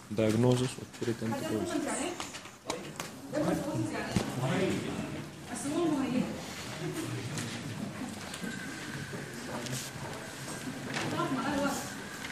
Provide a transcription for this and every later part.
diagnosis of treatment حد cause يعرف يعني ايه؟ يعرف الكوزنز يعني ايه؟ قسموهم مهيئة طبعا معانا وقت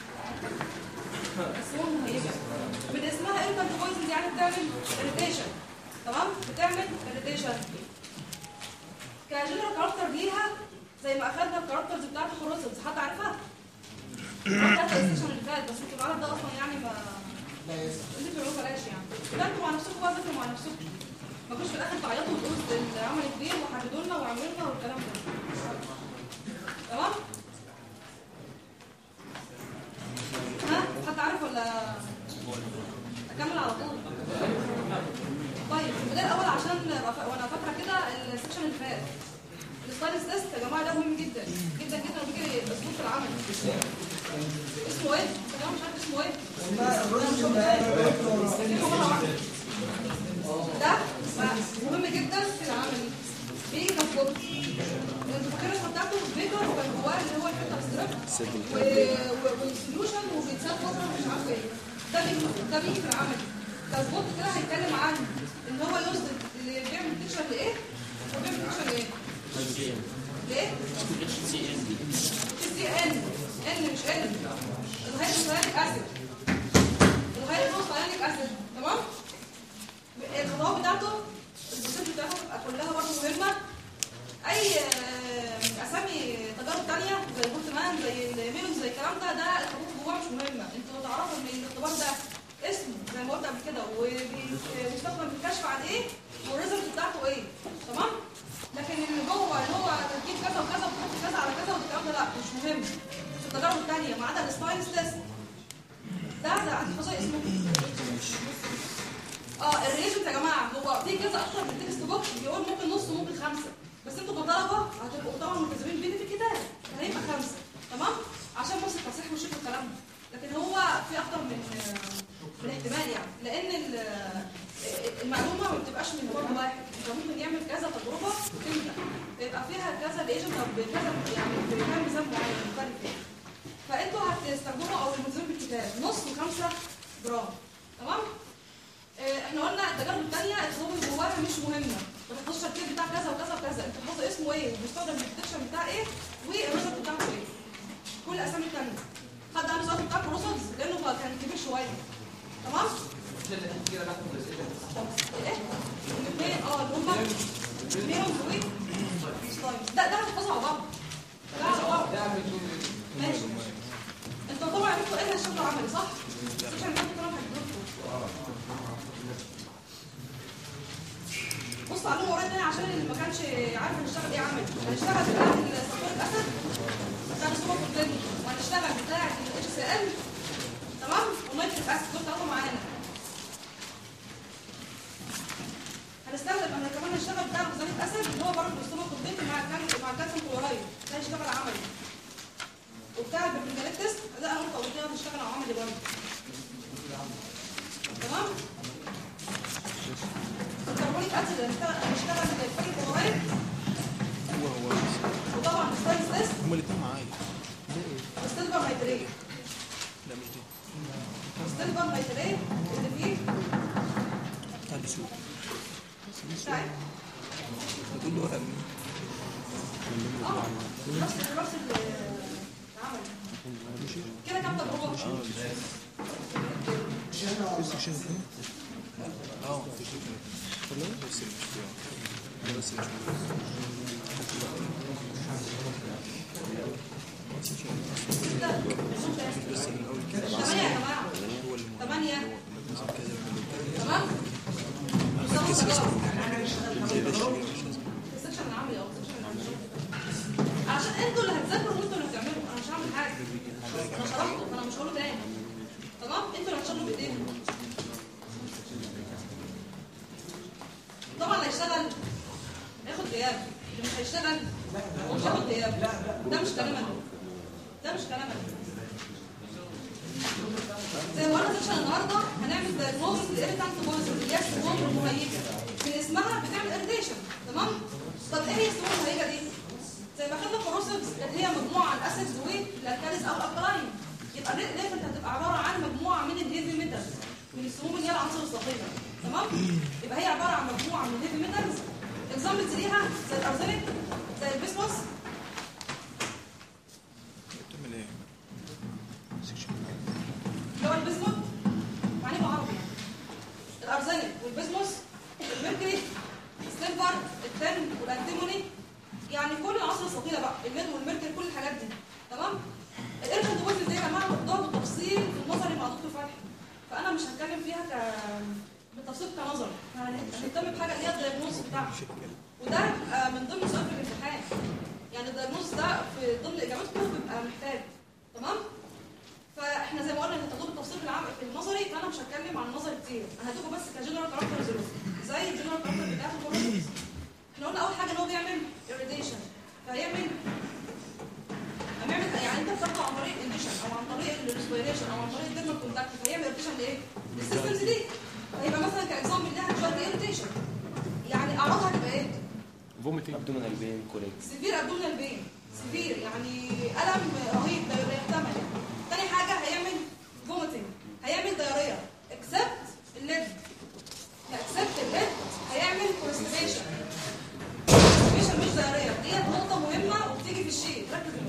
قسموهم مهيئة من اسمها ايه الكوزنز يعني بتعمل irritation تمام؟ بتعمل irritation كجنرال كاركتر ليها زي ما اخدنا الكاركترز بتاعت الكروسنز حد عارفها؟ بتاعت السيشن اللي فات بس انتوا العدد ده اصلا يعني ما اللي بيقولوا بلاش يعني ده انتوا مع نفسكم بقى ذاكروا مع نفسكم ما تجوش في الاخر تعيطوا وتقولوا العمل كبير وحددوا لنا وعملوا لنا والكلام ده تمام ها حد عارف ولا اكمل على طول طيب البدايه الاول عشان أبقى فا- وانا فاكره كده السكشن اللي فات الستايلس تيست يا جماعه ده مهم جدا جدا جدا وبيجي اسلوب في العمل اسمه ايه؟ يا جماعه مش عارف اسمه ايه؟ افتكروا مرة واحدة. ده مهم جدا في العمل بيجي كفوت انتوا فاكرين الاسم بتاعته بيكر وكان جواه اللي هو الحته الستريب والسوليوشن وبيتساب فتره مش عارفه ايه ده بيجي ده بيجي في العمل كفوت كده هيتكلم عن ان هو يوصل اللي بيعمل تكشر لايه وبيعمل تكشر لايه ليه؟ سي ان ان مش ان الهيدروسيانيك اسيد الهيدروسيانيك اسيد تمام الخطوات بتاعته البروسيس بتاعته بتبقى كلها برضه مهمه اي آه، اسامي تجارب تانية زي البورتمان زي الميلون زي الكلام ده ده الخطوط جواه مش مهمه انتوا تعرفوا ان الاختبار ده اسمه زي ما قلت قبل كده وبيستخدم في الكشف عن ايه والريزلت بتاعته ايه تمام لكن اللي جوه اللي هو تركيب كذا وكذا وتحط كذا على كذا والكلام ده لا مش مهم في التجارب التانية ما عدا السباينس تيست ده ده عندي خصائص اسمه اه الريجنت يا جماعه هو في كذا اكتر من تكست بوك بيقول ممكن نص وممكن خمسه بس انتوا كطلبه هتبقوا طبعا ملتزمين بيه في الكتاب هيبقى خمسه تمام عشان بس التصحيح والشيك والكلام ده لكن هو في اكتر من من احتمال يعني لان ال- المعلومه ما بتبقاش من فرد واحد انت ممكن يعمل كذا تجربه تنجح يبقى فيها كذا ريجنت او بكذا يعني بكام ميزان معين مختلف يعني فانتوا هتستخدموا او الملتزمين بالكتاب نص وخمسة جرام تمام آه، احنا قلنا التجارب الثانيه الخطوط اللي جواها مش مهمه ما تحطوش التركيب بتاع كذا وكذا وكذا انت تحط اسمه ايه وبيستخدم الديكشن بتاع ايه والريزلت بتاعته ايه كل الاسامي الثانيه حد عنده سؤال بتاع الريزلتس لانه بقى كان كبير شويه تمام ايه الاثنين اه اللي هم ميرونز و ستايلز ده ده هتحفظوا على بعض ده على بعض ماشي انتوا طبعا عرفتوا ايه الشكل العملي صح؟ عشان كده طبعا هتجيبكم بص علوم ورايا تاني عشان اللي ما كانش عارف هنشتغل ايه عملي هنشتغل بتاع الصفار الاسد بتاع السوبر كومبليت وهنشتغل بتاع الاتش سي ال تمام والنيتريك اسيد دول ثلاثه معانا هنستخدم احنا كمان هنشتغل بتاع الغازات اسيد اللي هو برضه السوبر كومبليت مع الكالسيوم مع الكالسيوم كلورايد ده هيشتغل عملي وبتاع البرمجانات تيست ده انا قلت قبل كده هنشتغل على عملي برضه تمام الكربونيك اسيد هنشتغل هنشتغل بالفريق كلورايد هو هو وطبعا الساينس تيست هما الاثنين معايا السيلفر هيدريت لا مش دي السيلفر هيدريت اللي فيه هذا سوق بتاع هتقول له وهم اه نفس نفس العمل كده كام تجربه بس شنو اه في شيء والله بس مش فيها بس مش ثمانية يا جماعة ثمانية تمام؟ السكشن العملي أو السكشن العملي. عشان انتوا اللي هتذاكروا وانتوا اللي هتعملوا انا مش هعمل حاجة انا شرحته فانا مش هقوله تاني تمام؟ انتوا اللي هتشتغلوا بايديكم طبعا اللي هيشتغل هياخد غياب اللي مش هيشتغل مش هياخد غياب ده مش كلام انا ده مش كلام انا زي ما قلنا سيكشن النهارده هنعمل دايجنوز للإيريتانت بويزن اللي هي السموم المهيجه من اسمها بتعمل اريتيشن تمام طب ايه هي السموم المهيجه دي زي ما خدنا كوروسيفز اللي هي مجموعه الاسيدز والالكاليز او الالكلاين يبقى الليفل هتبقى عباره عن مجموعه من الهيفي ميتالز بيسموهم اللي هي العناصر الثقيله تمام يبقى هي عباره عن مجموعه من الهيفي ميتالز اكزامبلز ليها زي الارزنك زي البسموس بتعمل ايه؟ سكشن اللي هو البسموت معناه بالعربي يعني الارزنك والبسموس الميركوري السيلفر التن والانتيموني يعني كل العناصر الثقيله بقى الليد والميركوري كل الحاجات دي تمام الارشاد وزن دي يا جماعه بتضاف بالتفصيل في النظري مع دكتور فتحي فانا مش هتكلم فيها ك بالتفصيل كنظري هنهتم بحاجه اللي هي الدايجنوز بتاعها وده آه، من ضمن سؤال في الامتحان يعني الدايجنوز ده في ضمن اجاباتكم بيبقى محتاج تمام فاحنا زي ما قلنا هتاخدوه بالتفصيل في العام في النظري فانا مش هتكلم عن النظري كتير انا هديكم بس كجنرال كاركتر زيرو زي الجنرال كاركتر بتاعت الكورونا احنا قلنا اول حاجه ان هو بيعمل irradiation فهيعمل هنعمل يعني انت بتاخده عن طريق الانديشن او عن طريق الريسبيريشن او عن طريق الديرمال كونتاكت فهيعمل irritation لايه؟ للسيستمز دي فيبقى مثلا كاكزامبل لها شويه irritation يعني اعراضها هتبقى ايه؟ فوميتنج ابدومينال بين كوليكس سيفير ابدومينال بين سيفير يعني الم رهيب لا لا يحتمل تاني حاجه هيعمل فوميتنج هيعمل دايريا اكسبت الليد اكسبت الليد هيعمل كونستيبيشن كونستيبيشن مش دايريا ديت نقطه مهمه وبتيجي في الشيء ركزوا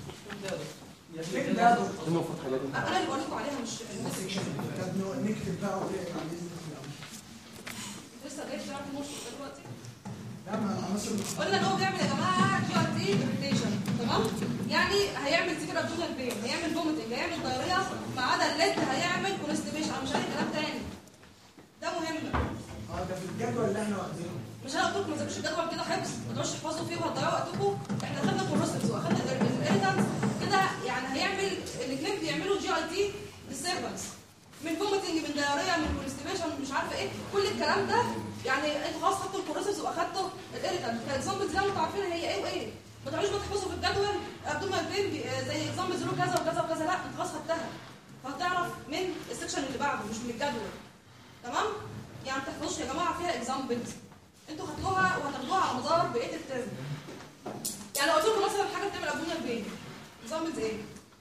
دي المفروض حاجات انت انا اللي بقول لكم عليها مش نكتب بقى وليه عن اذنك في الأول. لسه جاي تعرف نص دلوقتي لا ما العناصر قلنا ان هو بيعمل يا جماعه جي ار تي irritation تمام يعني هيعمل سيفير ابدومينال بين هيعمل فوميتنج هيعمل دايريا ما عدا الليد هيعمل كونستيبيشن انا مش عارف كلام تاني ده مهم اه ده في الجدول اللي احنا واخدينه مش انا قلت لكم ما تذاكروش الجدول كده حفظ ما تقعدوش تحفظوا فيه وهتضيعوا وقتكم احنا خدنا كورسز واخدنا الاريتانس كده يعني هيعمل الاثنين بيعملوا جي اي تي ديستربنس من فوميتنج من دايريا من كونستيبيشن مش عارفه ايه كل الكلام ده يعني انتوا خلاص خدتوا الكورسز واخدتوا الاريتانس فالاكزامبلز اللي انتوا عارفينها هي ايه وايه ما تقعدوش بقى تحفظوا في الجدول ابدومال بين بي- زي اكزامبلز له كذا وكذا وكذا لا انت خلاص خدتها فهتعرف من السكشن اللي بعده مش من الجدول تمام يعني ما تحفظوش يا جماعه فيها اكزامبلز انتوا خدتوها وهتاخدوها على مدار بقيه الترم يعني لو قلت لكم مثلا حاجه بتعمل ابدومينال بين اكزامبلز ايه؟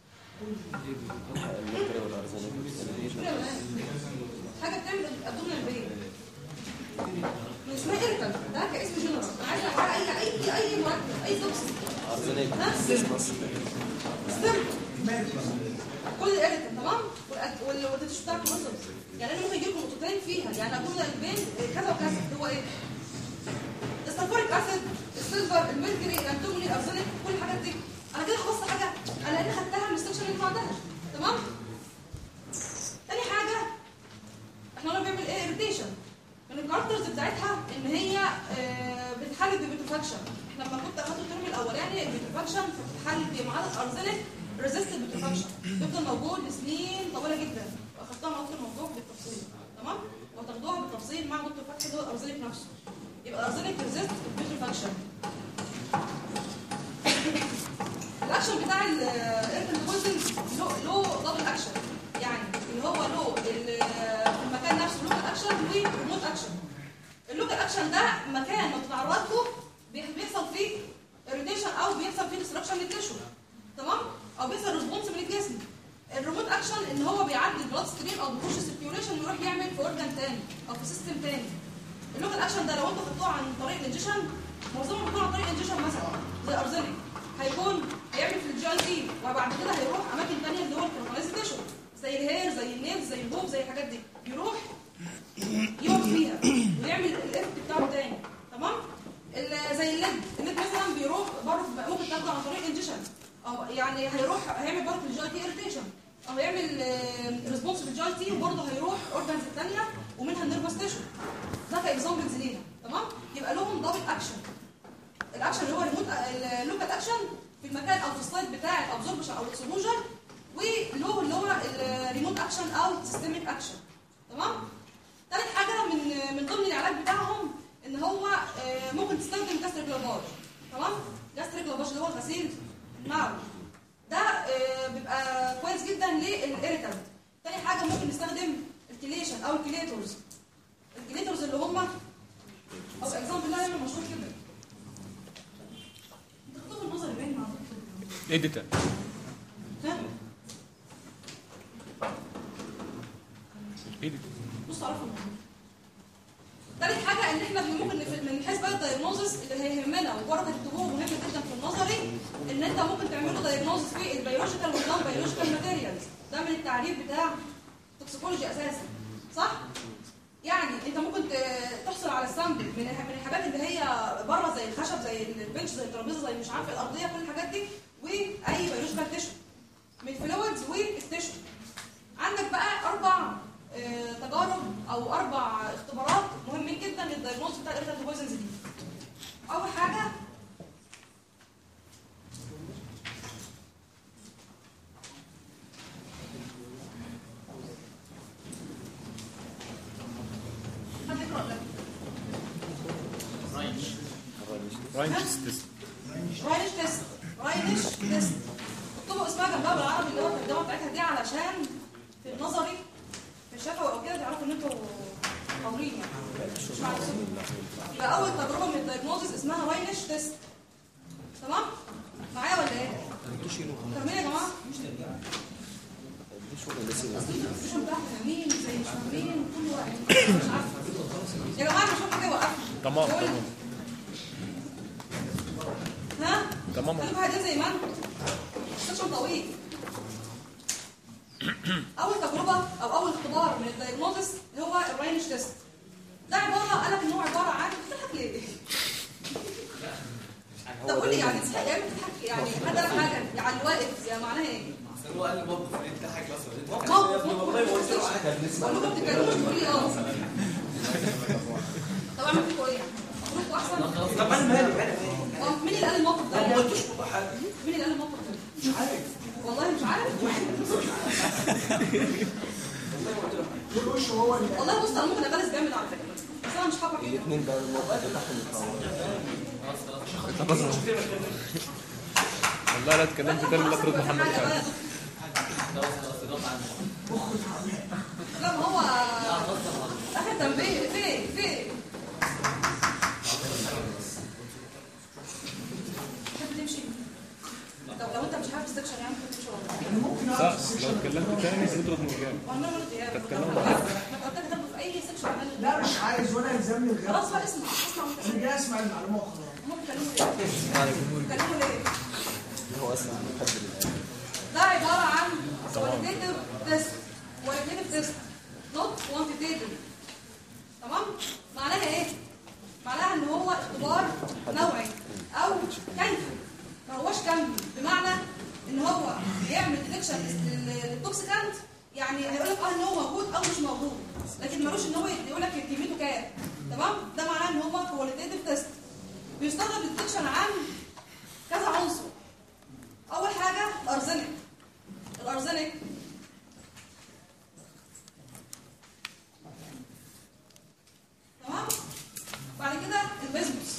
الميكرو والارزانيك حاجه بتعمل ابدومينال بين من اسمها ايرتال ده كاسم جنرال انا عايزه اقرا اي اي اي مركب اي توكسين ارزانيك ها؟ ستيم كل الاريتال تمام والأد- وال- والتتش بتاع الكروسوس يعني انا ممكن يجي لكم نقطتين فيها يعني اقول البين كذا وكذا هو ايه السلفوريك اسيد السيلفر الميركوري الانتوموني الارسنيك كل الحاجات دي انا كده خلصت حاجه انا لاني خدتها من السكشن اللي بعدها تمام تاني حاجه احنا قلنا بيعمل ايه اريتيشن من الكاركترز بتاعتها ان هي آه، بتحل ببيتوفاكشن احنا لما كنت اخدت الترم الاولاني البيتوفاكشن فبتحل بمعادله الارزنك ريزيست البيتوفاكشن بيفضل موجود لسنين طويله جدا واخدتها مع دكتور ممدوح بالتفصيل تمام وتاخدوها بالتفصيل مع دكتور فتحي اللي هو الارزنك نفسه يبقى الارزنك ريزيست البيتوفاكشن الاكشن بتاع الايرتن بوزن له له دبل اكشن يعني اللي هو له ال- في المكان نفسه لوكال اكشن وريموت اكشن اللوكال اكشن ده مكان ما بتتعرض له بيح- بيحصل فيه اريتيشن او بيحصل فيه ديستركشن للتشو تمام او بيحصل ريسبونس من الجسم الريموت اكشن ان هو بيعدي البلاد ستريم او بيخش السيركيوليشن ويروح يعمل في اورجان تاني او في سيستم تاني اللوكال اكشن ده لو انتوا خدتوه عن طريق الانجيشن معظمهم بيكون عن طريق الانجيشن مثلا زي ارزنك هيكون هيعمل في الجي دي وبعد كده هيروح اماكن تانية اللي هو الكربونايز تيشو زي الهير زي النيل زي البوب زي الحاجات دي يروح يقعد فيها ويعمل الافكت بتاعه تاني تمام ال- زي الليد الليد مثلا بيروح برضه ممكن تاخده عن طريق الانجيشن او يعني هيروح هيعمل برضه في الجي تي اريتيشن او هيعمل ريسبونس في الجي تي وبرضه هيروح اورجانز الثانيه ومنها النيرفس تيشو ده كاكزامبلز ليها تمام يبقى لهم دبل اكشن الاكشن اللي هو ريموت اللوكال اكشن في المكان او في السلايد بتاع الابزوربشن او الاكسبوجر وله اللي هو الريموت اكشن او سيستميك اكشن تمام ثالث حاجه من من ضمن العلاج بتاعهم ان هو آه، ممكن تستخدم جاستريك لافاج تمام جاستريك لافاج اللي هو غسيل المعوي ده آه، بيبقى كويس جدا للاريتنت تاني حاجه ممكن نستخدم الكليشن او الكليتورز الكليتورز اللي هم او اكزامبل لا يعمل مشهور كده انت خطوط النظر باين مع الدكتور. اديتا ها بصوا عرفوا تالت حاجة ان احنا ممكن في- من حيث بقى الدايجنوزس اللي هيهمنا وبرضه تكتبوه مهم جدا في النظري ان انت ممكن تعملوا دايجنوزس في البيولوجيكال والنون بيولوجيكال ماتيريالز ده من التعريف بتاع توكسيكولوجي اساسا صح؟ يعني انت ممكن ت- تحصل على السامبل من الح- من الحاجات اللي هي بره زي الخشب زي البنش زي الترابيزه زي مش عارفه الارضيه كل الحاجات دي واي بيولوجيكال تيشو من الفلويدز والتيشو عندك بقى اربع آه، تجارب او اربع اختبارات مهمين جدا للدايجنوز بتاع الارتال بويزنز دي اول حاجه حد يقرا لك راينش تيست راينش تيست راينش تيست اكتبوا اسمها جنبها بالعربي اللي هو الترجمه بتاعتها دي علشان في النظري في الشفوي او كده تعرفوا ان انتوا قادرين يعني مش معروفين يبقى اول تجربه من الدايجنوزس اسمها راينش تيست تمام معايا ولا ايه؟ فاهمين يا جماعه؟ مش فاهمين زي مش فاهمين كل واحد مش عارفه يا جماعه مش فاهمه كده وقفنا تمام قول. تمام ها؟ تمام. خليكم قاعدين زي ما انتم سكشن طويل اول تجربه او اول اختبار من الدايجنوزس هو الراينش تيست ده عباره قال لك ان هو عباره عن بتضحك ليه؟ طب قول لي يعني بتضحك يعني بتضحك يعني حد قال لك حاجه يعني واقف يعني معناها ايه؟ هو قال لي موقف اللي ضحك اصلا موقف والله ما قلت له بقول لكم بتتكلموا تقول لي اه طب اعمل فيكم ايه؟ اخرجكم احسن طب انا مالي انا اه مين اللي قال الموقف ده؟ ما قلتش والله حاجه مين اللي قال الموقف ده؟ مش عارف والله مش عارف كل وش هو اللي والله بص انا ممكن اغلس جامد على فكره بس انا مش هقرا كده الاثنين بقى الموقف بتاعهم والله لا اتكلمت تاني لا ترد محمد حاجة خالد بقى. لا ما هو اخر تنبيه فين فين تحب تمشي لو لو انت مش عارف السكشن يعني ممكن تمشي ورا يعني ممكن لا اعرف لو السكشن اتكلمت تاني ترد من الجامع وانا قلت يا تتكلموا ما قلت لك تاخده في اي سكشن عمال لا مش عايز وانا يلزمني الغرب خلاص بقى اسمع اسمع وانت انا جاي اسمع المعلومه وخلاص هم بيتكلموا ليه؟ بيتكلموا ليه؟ هو اصلا محب لله ده عبارة عن qualitative test qualitative test not quantitative تمام؟ معناها ايه؟ معناها ان هو اختبار نوعي او كيفي ما هوش كمي بمعنى ان هو بيعمل ديتكشن للتوكسيكانت يعني هيقول لك اه ان هو موجود او مش موجود لكن ملوش ان هو يقول لك كميته كام تمام؟ ده معناه ان هو qualitative test بيستخدم للديتكشن عن كذا عنصر اول حاجه الارزنك الارزنك تمام بعد كده البيزموس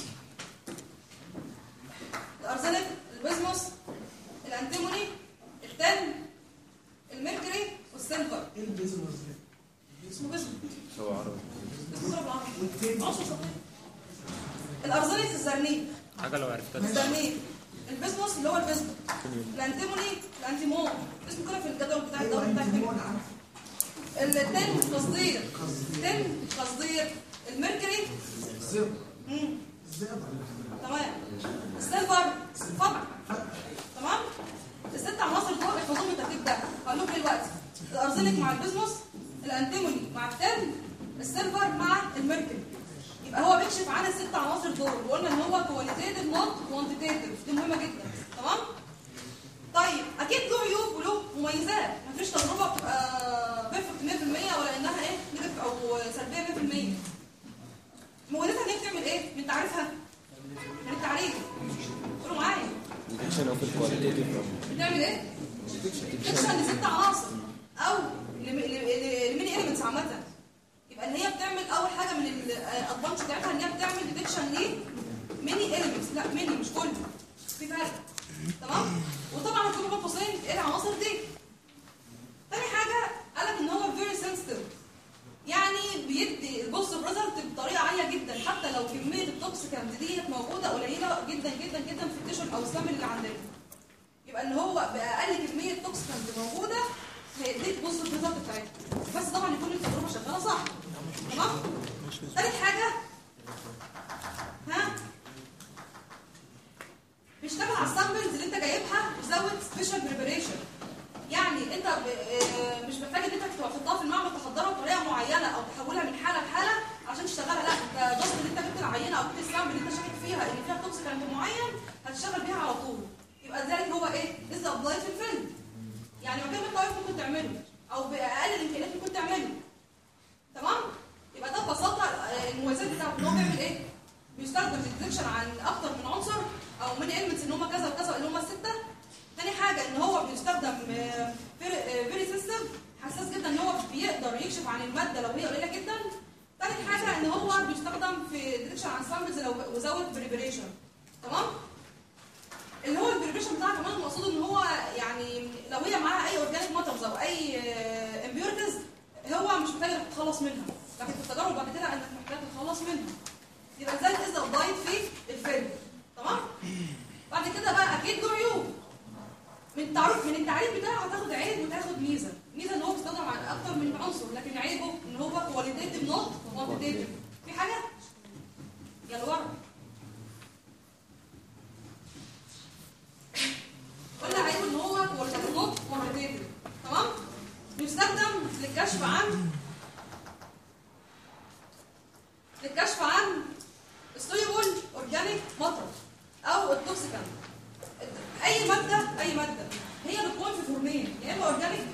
الارزنك البيزموس الانتيموني التن الميركوري والسيلفر ايه البيزنس ده؟ اسمه بيزموس هو عربي اسمه ضرب العربي والتاني عنصر صغير الارزنك الزرنيق حاجه لو عرفتها الزرنيق البيزموس اللي هو البيزموس الانتيموني الانتيمون اسمه كده في الجدول بتاع ايوه الدوري انت بتاعك مون عارف التن تصدير تن تصدير الميركوري الزبر مم. الزبر تمام السيلفر فضل تمام الست عناصر دول احفظوهم بالترتيب ده هقول لكم دلوقتي الارزنك مع البيزموس الانتيموني مع التن السيلفر مع الميركوري يبقى هو بيكشف عن الست عناصر دول وقلنا ان هو كواليتيتيف نوت كوانتيتيف دي مهمه جدا تمام طيب اكيد له عيوب وله مميزات مفيش تجربه بتبقى بيرفكت 100% ولا انها ايه نيجاتيف او سلبيه 100% مميزاتها ان هي بتعمل ايه من تعريفها من التعريف قولوا معايا ديتكشن او في الكواليتيف بتعمل ايه ديتكشن لست عناصر او لميني اليمنتس عامه يبقى ان هي بتعمل اول حاجه من الادفانتج بتاعتها ان هي بتعمل ديتكشن ل ميني اليمنتس لا ميني مش كله في فرق تمام وطبعا هتكون بين قوسين ايه العناصر دي تاني حاجه قالك ان هو فيري سنسيتيف يعني بيدي البوزيتيف ريزلت بطريقه عاليه جدا حتى لو كميه التوكسيكانت ديت موجوده قليله جدا جدا جدا في التيشن او السامل اللي عندنا يبقى ان هو باقل كميه توكسيكانت موجوده هيديك بوزيتيف ريزلت بتاعتها بس طبعا يكون التجربه الامكانيات اللي كنت تعمله تمام يبقى ده ببساطه آه، المميزات بتاعته ان هو بيعمل ايه بيستخدم الديتكشن عن اكتر من عنصر او من elements ان هم كذا وكذا اللي هم السته تاني حاجه ان هو بيستخدم فيري سيستم حساس جدا ان هو بيقدر يكشف عن الماده لو هي قليله جدا تالت حاجه ان هو بيستخدم في ديتكشن عن سامبلز لو وزود بريبريشن تمام اللي هو البريبريشن بتاعها كمان المقصود ان هو يعني لو هي معاها اي اورجانيك ماترز او اي امبيورتيز هو مش محتاج انك تتخلص منها لكن في التجارب بعد كده انك محتاج تتخلص منها يبقى ازاي تقدر دايت في الفيلم تمام بعد كده بقى اكيد له عيوب من التعريف من التعريف بتاعه هتاخد عيب وتاخد ميزه ميزه ان هو بيستخدم عن اكتر من عنصر لكن عيبه ان هو كواليتيف نوت كوانتيتيف في حاجه يلا ورا قلنا عيبه ان هو كواليتيف نوت كوانتيتيف تمام بيستخدم للكشف عن للكشف عن السوليبل اورجانيك ماتر او التوكسيكانت اي ماده اي ماده هي بتكون في فورمين يا اما اورجانيك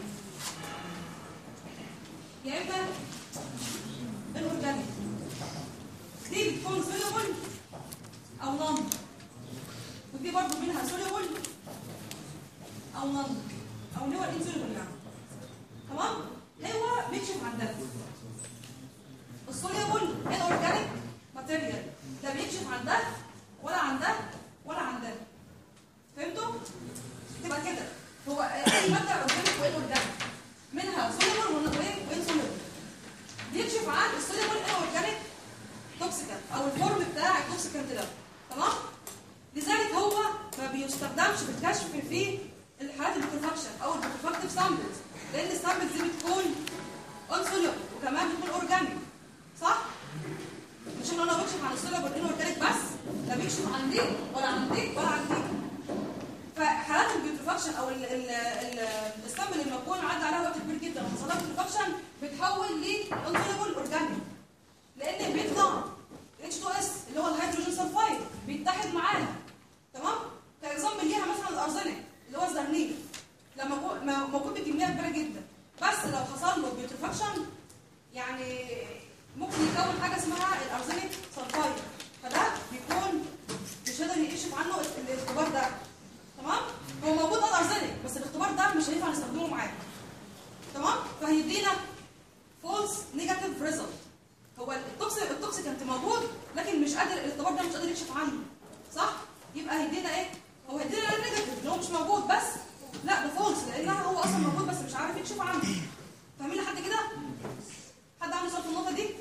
يا اما الاورجانيك دي بتكون سوليبل او نون ودي برضه منها سوليبل او نون او اللي هو الانسوليبل يعني تمام هو بيكشف عن ده السوليبل الاورجانيك ماتيريال لا بيكشف عن ده ولا عن ده ولا عن ده فهمتوا؟ تبقى كده هو اي ماده اورجانيك وايه اورجانيك منها سوليبل وانسوليبل بيكشف عن السوليبل الاورجانيك توكسيكانت او الفورم بتاع التوكسيكانت ده تمام؟ لذلك هو ما بيستخدمش في الكشف في الحالات البروفاكشن او البروفاكتيف سامبلز لان السامبلز دي بتكون انسوليبل وكمان بتكون اورجانيك صح؟ مش ان انا بكشف عن السوليبل الاورجانيك بس لا بيكشف عن دي ولا عن دي ولا عن دي فحالات البيوتريفاكشن او ال- ال- ال- السامبل لما يكون عدى عليها وقت كبير جدا وحصل لها بيوتريفاكشن بتحول لانسوليبل اورجانيك لان بيطلع H2S اللي هو الهيدروجين سلفايد بيتحد معاها تمام كاكزامبل ليها مثلا الارزنك اللي هو الزرنيك لما يكون- ما- موجود بكميه كبيره جدا بس لو حصل له بيوتريفاكشن يعني ممكن يكون حاجه اسمها الارزنك سلفايد فده بيكون مش قادر يكشف عنه ال- الاختبار ده تمام هو موجود اه الارزنك بس الاختبار ده مش هينفع نستخدمه معاه تمام فهيدينا فولس نيجاتيف ريزلت هو التوكسيك التوكسيكانت موجود لكن مش قادر الاختبار ده مش قادر يكشف عنه صح يبقى هيدينا ايه هو هيدينا نيجاتيف اللي هو مش موجود بس لا ده فولس لانها هو اصلا موجود بس مش عارف يكشف عنه فاهمين لحد كده حد عنده سؤال في النقطه دي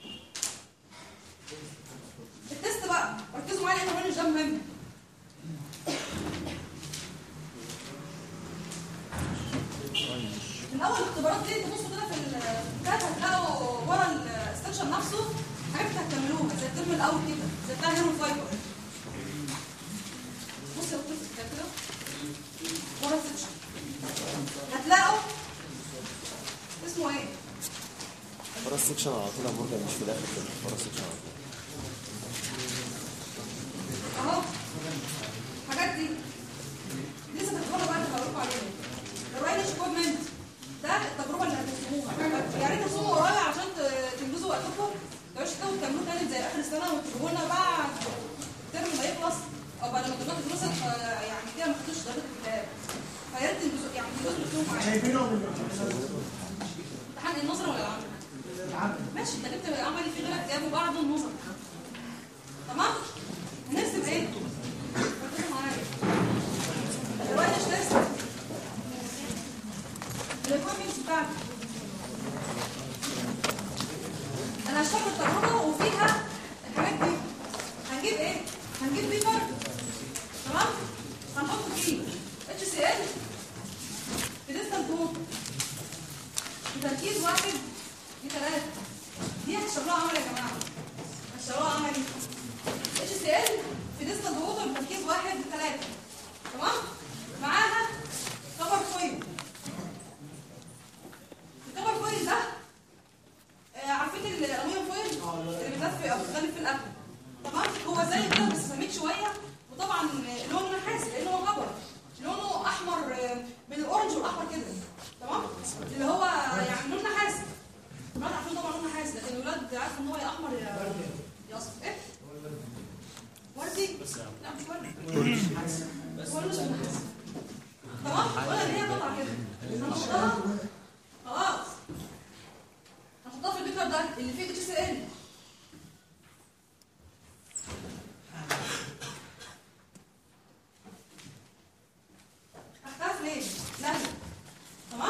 التست بقى ركزوا معايا لان الرينج ده مهم من اول الاختبارات دي تبصوا كده في الكتاب هتلاقوا ورا السكشن نفسه حاجات هتكملوها زي الترم الاول كده زي بتاع هيرو فايبر بصوا يا دكتور في الكتاب كده ورا السكشن هتلاقوا اسمه ايه؟ ورا السكشن على طول يا مورجان مش في الاخر كده ورا السكشن على طول اهو الحاجات دي لسه تجربه بقى اللي هقول لكم عليها الرايلش كومنت ده التجربه اللي هترسموها يا ريت ترسموا ورايا عشان ت- تنجزوا وقتكم ما تبقاش كده وتكملوا تاني زي اخر السنه وتجيبوا لنا بعد الترم ما يخلص او بعد ما الدرجات خلصت ف- يعني كده ما خدتوش درجه الكتاب فيا ريت تنجزوا يعني تنجزوا فيهم معايا جايبينهم من الامتحانات امتحان النظر ولا العمل؟ العمل ماشي انت جبت عملي في غيرك جابوا بعد النظر تمام هنرسم ايه ركزوا معايا الوايلش تيست الاكويبمنتس بتاعتي انا هشتغل التجربه وفيها الحاجات دي هنجيب ايه هنجيب بيبر تمام هنحط فيه اتش سي ال في ديستال جروب بتركيز واحد لثلاثة دي هتشتغلوها عملي يا جماعة هتشتغلوها عملي اتش سي ال في ديستال ووتر بتركيز واحد لثلاثة تمام معاها كفر فويل الكفر فويل ده آه، عارفين الالومنيوم فويل اللي بتدفي او بتغلف في الاكل تمام هو زي كده بس سميك شويه وطبعا آه، لونه نحاسي لانه هو كفر لونه احمر آه، من الاورنج والاحمر كده تمام اللي هو يعني لون ان هو يا احمر يا يا اصفر ايه وردي لا مش وردي هو لونه اسمه محسن. تمام ولا ان هي قطعه كده هنحطها خلاص هنحطها في البيكر ده اللي فيه اتش سي ال هختلف ليه؟ لازم تمام؟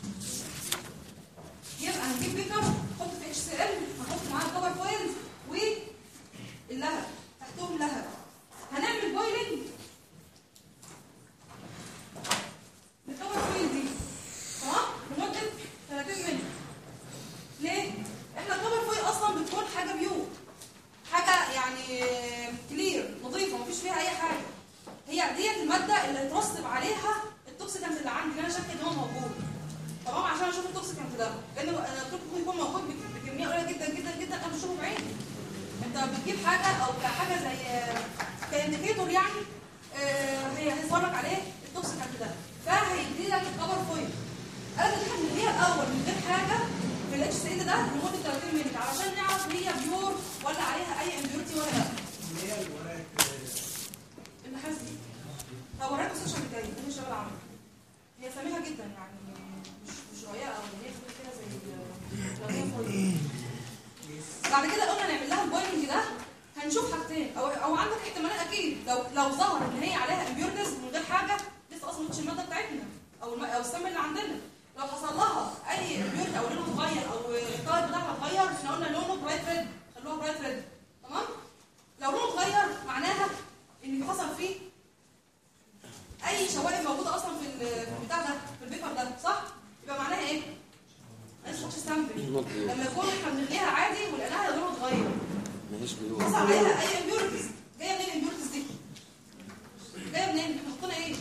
يبقى هنجيب بيكر نحط في اتش سي ال هنحط معاه الكفر فويل واللهب تحتهم لهب هنعمل بويلنج للكفر فويل دي تمام؟ لمدة 30 مللي ليه؟ احنا الكفر فويل اصلا بتكون حاجة بيور حاجة يعني كلير نظيفة مفيش فيها أي حاجة هي ديت المادة اللي هيترسب عليها التوكسيكانت اللي عندي اللي أنا شاكة إن هو موجود تمام عشان أشوف التوكسيكانت ده لأن أنا قلت لكم يكون موجود بك- بكمية قليلة جدا جدا جدا أنا بشوفه بعيني أنت بتجيب حاجة أو كحاجة زي كانديكيتور يعني آه، هي هيتفرج عليه التوكسيكانت ده فهيدي لك الكفر فويل انا بديها من هي الاول من غير حاجه في الاتش سي ده لمده 30 مللي علشان نعرف هي بيور ولا عليها اي امبيورتي ولا لا اللي هي الوراك النحاس دي هوريك السيشن الجاي دي الشباب العمل هي سميها جدا يعني مش مش رقيقه او هي كده زي ال- لو هي فويل. بعد كده قلنا نعمل لها البوينج ده هنشوف حاجتين او او عندك احتمالات اكيد لو لو ظهر ان هي عليها امبيورتيز من غير حاجه لسه اصلا مش الماده بتاعتنا او الم... او السم اللي عندنا لو حصل لها اي امبيورتي او لونه اتغير او الكلر بتاعها اتغير احنا قلنا لونه برايت ريد خلوها برايت ريد تمام لو لونه اتغير معناها ان حصل فيه اي شوائب موجوده اصلا في ال- في البتاع ده في البيبر ده صح يبقى معناها ايه لسه مش سامبل لما يكون احنا بنغليها عادي ولقيناها لونها اتغير ماهيش بيقول حصل عليها اي امبيورتيز جايه منين الامبيورتيز دي جايه منين احنا حطينا ايه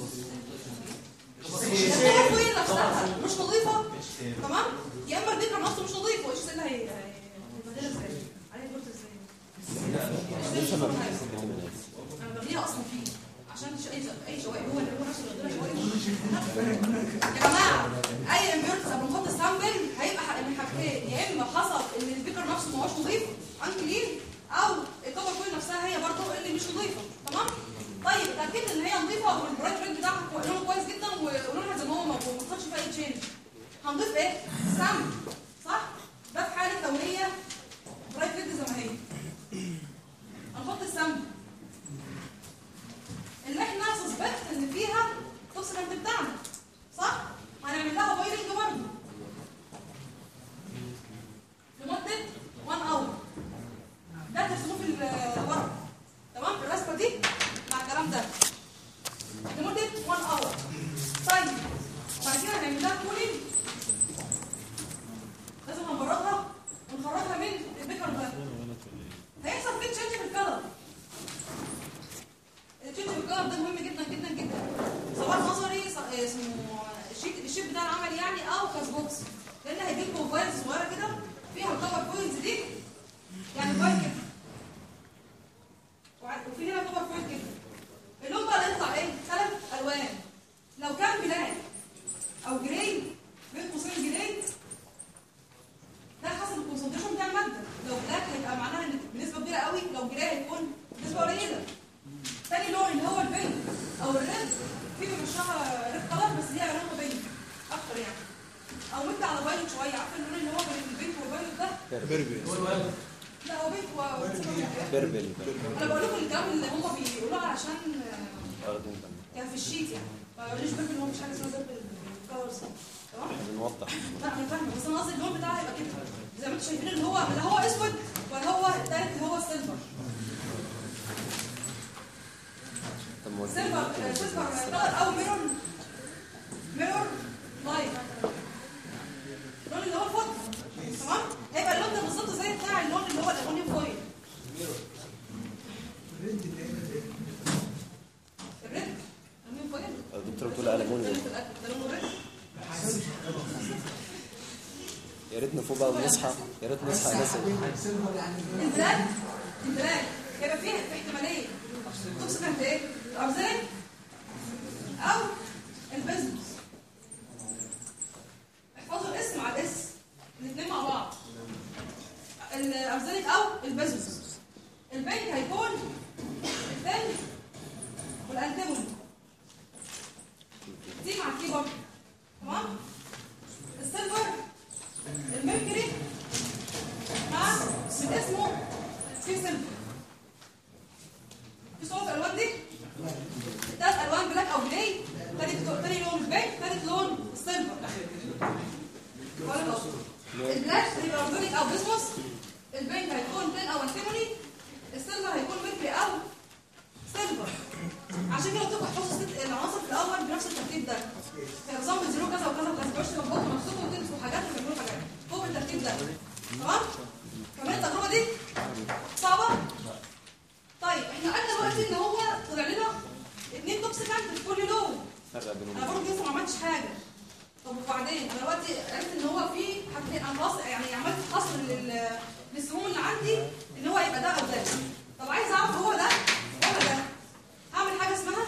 الكفر فويل نفسها مش نظيفه تمام يا اما البيكر نفسه مش نظيف وايش اللي هي هيبهدلها ازاي عليه امبيورتيز ازاي انا بغليها اصلا فيه عشان مش اي اي شوائب هو اللي هو نفسه اللي بيغليها شوائب يا جماعه اي امبيورتيز قبل ما نحط السامبل هيبقى حق- من حاجتين يا اما حصل ان البيكر نفسه ما هوش نظيف انكلين او الكفر فويل نفسها هي برضه اللي مش نظيفه تمام طيب اتاكدت ان هي نظيفه والبرايت ريد بتاعها كو- لونه كويس جدا ولونها زي ما هو موجود ما تحطش فيها اي تشينج هنضيف ايه؟ سامبل صح؟ ده في حاله لو هي برايت ريد زي ما هي هنحط السامبل اللي احنا سسبكت ان فيها توكسيكانت بتاعنا صح؟ هنعمل لها بويلنج برضه لمدة 1 اور ده ترسموه في الورق تمام الرسمة دي مع الكلام ده لمدة 1 اور طيب بعد كده هنعمل لها كولينج لازم هنبردها ونخرجها من البيكر ده هيحصل فيه تشينج في الكلر التشينج في الكلر ده مهم جدا جدا جدا سواء نظري س- اسمه الشيت الشيت بتاع العمل يعني او كاسبوكس لان هيجيب لكم فايلز صغيره كده فيها الكفر فويلز دي يعني فايل كده وع- وفي هنا كفر فويل كده اللون بقى اللي يطلع ايه؟ ثلاث الوان لو كان بلاك او جراي بين قوسين جراي ده حسب الكونسنتريشن بتاع الماده لو بلاك هيبقى معناها ان بنسبه كبيره قوي لو جراي هيكون نسبه قليله تاني لون اللي هو البينك او الريد في بيمشيها ريد كلر بس هي لونها بينك اكتر يعني او مد على بايلوت شويه عارف اللون اللي هو بين البينك والبايلوت ده بيربي لا هو بينك و بربل انا بقول لكم الكلام اللي هم بيقولوها عشان آه، واخدين بالنا. كان في الشيت يعني ما يقوليش بيربل هو مش حاجه اسمها بيربل كلرز تمام بنوضح لا انا فاهمه بس انا قصدي اللون بتاعها يبقى كده زي ما انتم شايفين اللي هو لا هو اسود ولا هو الثالث اللي هو السيلفر طب ما هو سيلفر سيلفر كلر او ميرون ميرون لايت اللون اللي هو الفضه تمام هيبقى اللون ده بالظبط زي بتاع اللون اللي هو الالومنيوم فويل الريد اللي هي الريد. الريد الالومنيوم فويل الدكتور بتقول ألمونيوم. ده لونه ريد يا ريت فوق بقى ونصحى يا ريت نصحى ناس سيلفر يعني البلاد البلاد هيبقى فيها في احتماليه تقصد انت ايه؟ الارزاق او البيزنس احفظوا الاسم على الاسم الاثنين مع بعض ال- الارزانيك او البازوس البنك هيكون الثاني والانتيموني دي مع الكيبورد تمام السيلفر الميركوري مع من اسمه في سيلفر في صوره الالوان دي ثلاث الوان بلاك او جراي تاني تاني لون البنك ثالث لون السيلفر ولا بص. البلاك هيبقى اورجانيك او بيسموس البنك هيكون تين او انتيموني السيلفر هيكون ميركوري او سيلفر عشان كده بتبقى تحفظوا ست العناصر في الاول بنفس الترتيب ده في نظام الزيرو كذا وكذا وكذا مش تظبطوا نفسكم وتنسوا حاجات وتعملوا حاجات هو بالترتيب ده تمام كمان التجربه دي صعبه طيب احنا قلنا دلوقتي ان هو طلع لنا اثنين توكسيك في كل لون فرق بينهم انا برضه لسه ما عملتش حاجه طب وبعدين انا دلوقتي عرفت ان هو في حاجتين انا خلاص يعني عملت حصر لل للسموم اللي عندي ان هو يبقى ده او ده طب عايز اعرف هو ده ولا ده هعمل حاجه اسمها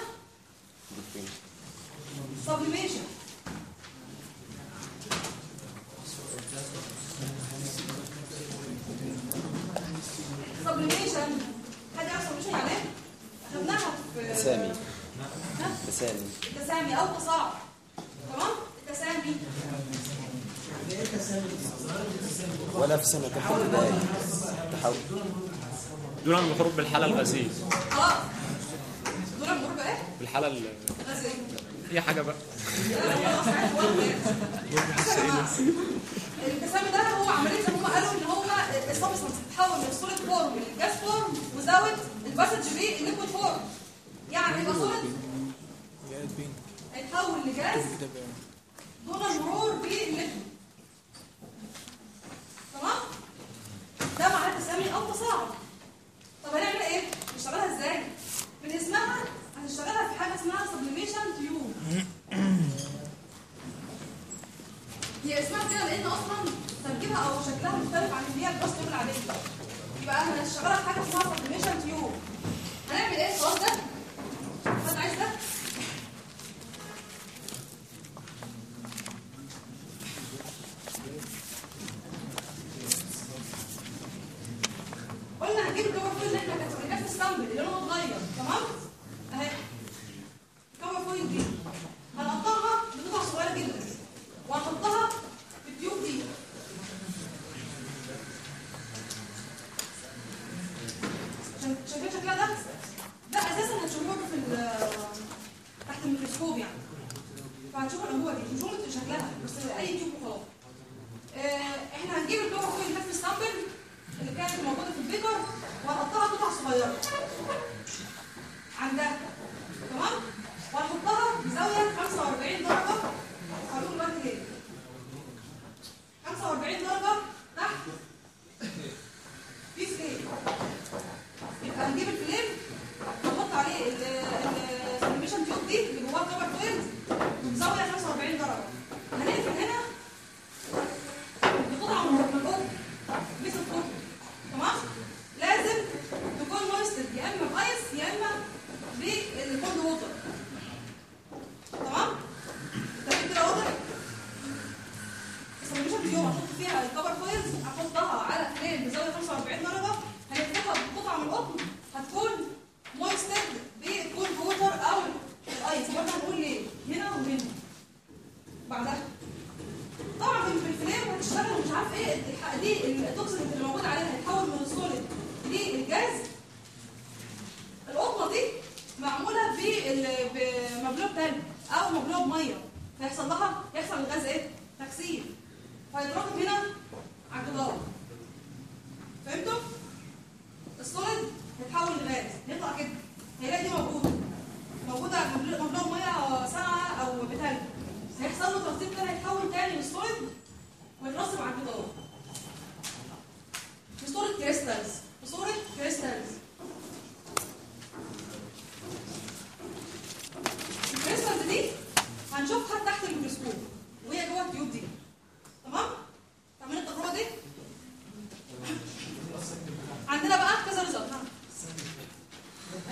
سبليميشن سبليميشن حد يعرف سبليميشن يعني ايه؟ اخدناها في تسامي ها؟ تسامي التسامي او تصاعد تمام التسامي ولا في سنة تحت ابتدائي تحول دون الخروج بالحالة الغازية خلاص دول المرور ايه؟ بالحالة ال- غازي أي حاجة بقى التسامي ده هو عمليه هم قالوا ان هو السبستنس بتتحول من السوليد فورم للجاس فورم وزود الباسج بيه الليكويد فورم يعني هيبقى سوليد يا بينك هيتحول لجاز كده بقى دون المرور بالليكويد تمام ده معناه تسامي او تصاعد طب هنعمل ايه نشتغلها ازاي من اسمها هنشتغلها في حاجه اسمها سبليميشن تيوب هي اسمها كده لان اصلا تركيبها او شكلها مختلف عن اللي هي الباس تيوب العاديه يبقى هنشتغلها في حاجه اسمها سبليميشن تيوب هنعمل ايه الخلاص ده حد عايز ده قلنا هنجيب الكفر فويل اللي احنا كانت في نفس السامبل اللي لونه اتغير تمام اهي الكفر فويل دي هنقطعها بقطع صغيره جدا وهنحطها في التيوب دي عشان- شايفين شكلها ده ده اساسا هتشوفوه في ال- تحت الميكروسكوب يعني فهتشوفوا الانبوبه دي مش مهم شكلها بس اي تيوب وخلاص آه، احنا هنجيب الكفر فويل اللي كانت في السامبل اللي كانت موجوده في البيكر وهنقطعها قطع صغيره عندها تمام وهنحطها بزاويه 45 درجه هقول دلوقتي ليه 45 درجه تحت في فليم يبقى هنجيب الفليم ونحط عليه السلميشن تيوب دي اللي جواها كفر فويل بزاويه 45 درجه هنقفل هنا بقطعه من القطن مثل القطن تمام لازم تكون مويستد يا اما بايس يا اما بالكولد ووتر تمام التركيب كده واضح السلميشن دي يوم هحط فيها الكفر فويلز هحطها على فليم بزاويه 45 درجه هنفتحها بقطعه من القطن هتكون مويستد بالكولد ووتر او الايس برضه هنقول ليه هنا وهنا بعدها طبعا في الفليم هتشتغل ومش عارف ايه الح- دي التوكسين اللي موجود عليها هيتحول من السوليد للجاز القطنه دي معموله بال- بمبلوع تلج او مبلوع ميه فيحصل لها يحصل الغاز ايه؟ تكسير فيتراكم هنا على الجدار فهمتوا؟ السوليد هيتحول لغاز يطلع كده هيلاقي دي موجوده موجوده مبلوع مبلوع ميه ساقعه او بتلج هيحصل له ترسيب تاني هيتحول تاني للسوليد ويترسب على الجدار بصورة كريستالز بصورة كريستالز الكريستالز دي هنشوفها تحت الميكروسكوب وهي جوه التيوب دي تمام؟ تعملوا التجربة دي؟ عندنا بقى كذا ريزلت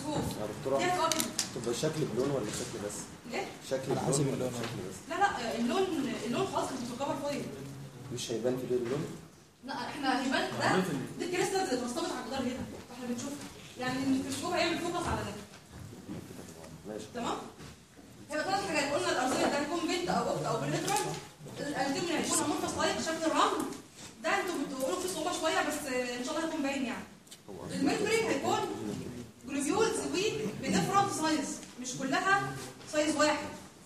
صفوف يا دكتورة دي هتبقى كده تبقى شكل بلون ولا شكل بس؟ ليه؟ شكل حسب بلون ولا اللون. شكل بس؟ لا لا اللون اللون خلاص كان في الكفر فويل مش هيبان في ليه اللون؟ لا احنا هيبان ده دي الكريستالز اللي مرتبطه على الجدار هنا احنا بنشوفها يعني الميكروسكوب هيعمل فوكس على ده ماشي تمام هيبقى ثلاث حاجات قلنا الارزيه ده هيكون بنت او اخت او بالهيدرال الالتيمن هيكون امورفس لايك شكل الرمل ده انتوا بتقولوا فيه صعوبه شويه بس ان شاء الله هيكون باين يعني الميمبرين هيكون جلوبيولز بديفرنت سايز مش كلها سايز واحد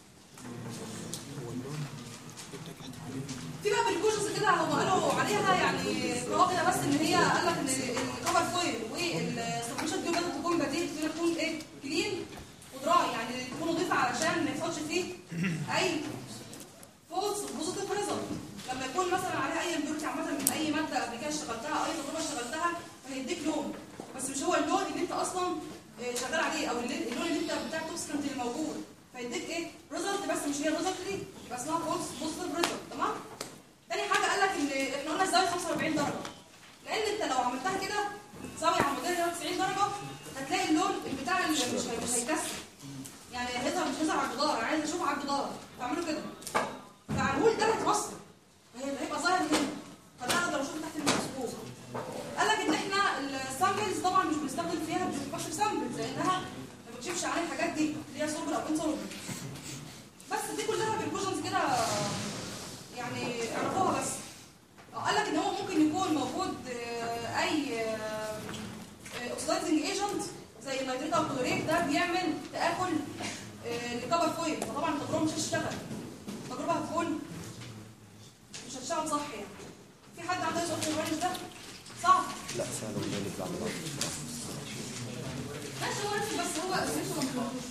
في بقى بالكوشنز كده هم قالوا عليها يعني قراءه كده بس ان هي قال لك ان الكفر فويل والسبمشن تيوب لازم تكون بديل تكون ايه كلين ودراي يعني تكون نظيفه علشان ما يحصلش فيه اي فولس بوزيتيف ريزلت لما يكون مثلا عليها اي امبيورتي عامه من اي ماده قبل كده اشتغلتها او اي تجربه اشتغلتها فهيديك لون بس مش هو اللون اللي انت اصلا آه، شغال عليه او اللي- اللون اللي انت بتاع التوكسيكانت اللي موجود فيديك ايه ريزلت بس مش هي الريزلت دي يبقى اسمها فولس بوزيتيف ريزلت تمام تاني حاجه قال لك ان احنا قلنا الزاويه 45 درجه لان انت لو عملتها كده زاويه عموديه 90 درجه هتلاقي اللون بتاع اللي مش هي- مش هيكسر يعني هيظهر مش هيظهر على الجدار انا عايز اشوفه على الجدار فاعمله كده فالهول ده هيتوصل هي- هيبقى ظاهر هنا فده اقدر اشوفه تحت الميكروسكوب قال لك ان احنا السامبلز طبعا مش بنستخدم فيها بنكشف سامبلز لانها ما بتكشفش عن الحاجات دي اللي هي سولبل او انسولبل بس دي كلها بالكوشنز كده يعني اعرفوها بس قال لك ان هو ممكن يكون موجود آه، اي اوكسيدايزنج ايجنت زي النيتريت او الكلوريت ده بيعمل تاكل آه، لكفر فويل فطبعا التجربه مش هتشتغل التجربه هتكون مش هتشتغل صح يعني في حد عنده سؤال في الرينج ده صعب لا سهل ولا يطلع من بعض. ماشي هو نفسه بس هو اسمه ما بيطلعوش.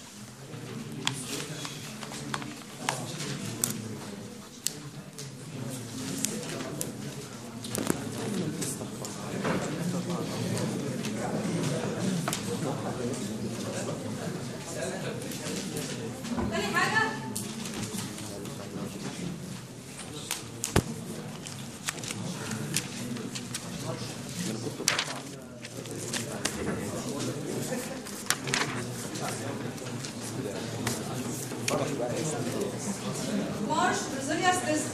تاني حاجة مارش بريزيلياس تيست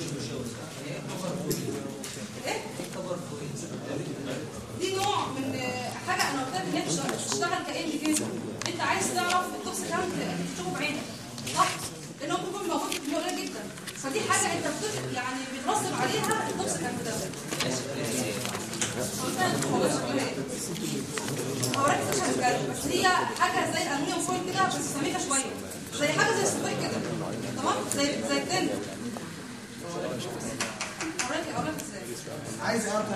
ايه؟ دي نوع من آه، حاجه انا قلت لك ان هي بتشتغل بتشتغل كانديكيتور انت عايز تعرف التوكسيكانت تشوفه بعينك صح؟ لان هو ممكن موجود في كميه قليله جدا فدي حاجه انت بت يعني بترسب عليها التوكسيكانت ده قلت لك هو شكله ايه؟ هوريك تشرح بجد بس هي حاجه زي الالومنيوم فويل كده بس سميكه شويه زي حاجه زي السبايك كده تمام زي زي التن هوريك هوريك ازاي عايز اقطع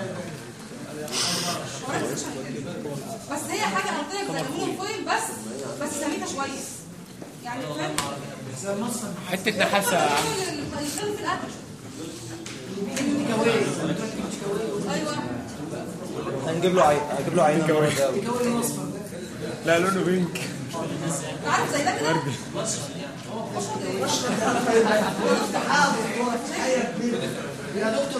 هوريك تشرح كده بس هي حاجه انا قلت لك زي الالومنيوم فويل بس بس سميكه شويه يعني فاهم زي مصر حته نحاسه الخل في الاكل ايوه هنجيب له عين هجيب له عين المرة الجاية. الجو الاصفر ده لا لونه بينك عارف زي ده كده يا دكتور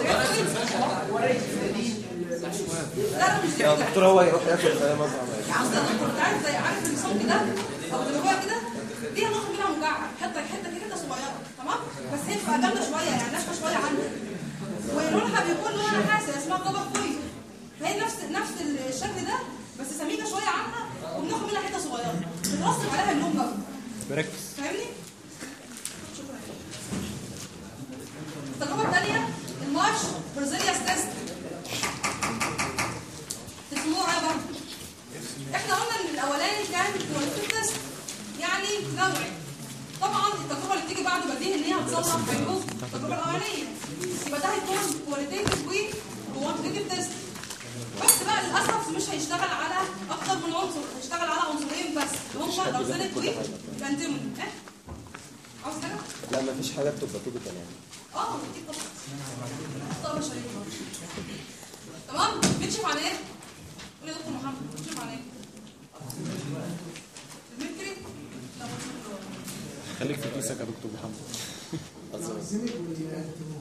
لا لا مش يا كده دكتور هو يروح ياكل في اي مطعم عاوز انت عارف زي عارف الصوت ده او اللي هو كده دي هناخد منها مكعب حته حته كده صغيره تمام بس هي بتبقى جامده شويه يعني ناشفه شويه عنها ولونها بيكون لونها نحاسي اسمها كوبر فويل فهي نفس نفس الشكل ده بس سميكه شويه عنها وبناخد منها حته صغيره بنرسم عليها اللون بقى مركز فاهمني؟ شكرا التجربه الثانيه المارش برازيلياس تيست تسموه على برضه احنا قلنا ان الاولاني كان كواليتيف تيست يعني نوعي طبعا التجربه اللي بتيجي بعده بديهي ان هي هتصلح هيبوظ التجربه الاولانيه يبقى ده هيكون كواليتيف وكوانتيتيف تيست بس بقى للاسف مش هيشتغل على اكتر من عنصر هيشتغل على عنصرين بس اللي هم الارسنك والانتيموني ايه عاوز حاجه؟ لا مفيش حاجة بتبقى توبيكال يعني اه دي طبعا طبعا شريك تمام بتشوف عن ايه؟ قول يا دكتور محمد بتشوف عن ايه؟ الميركوري لا بتشوف خليك في كيسك يا دكتور محمد الزنك والانتيمون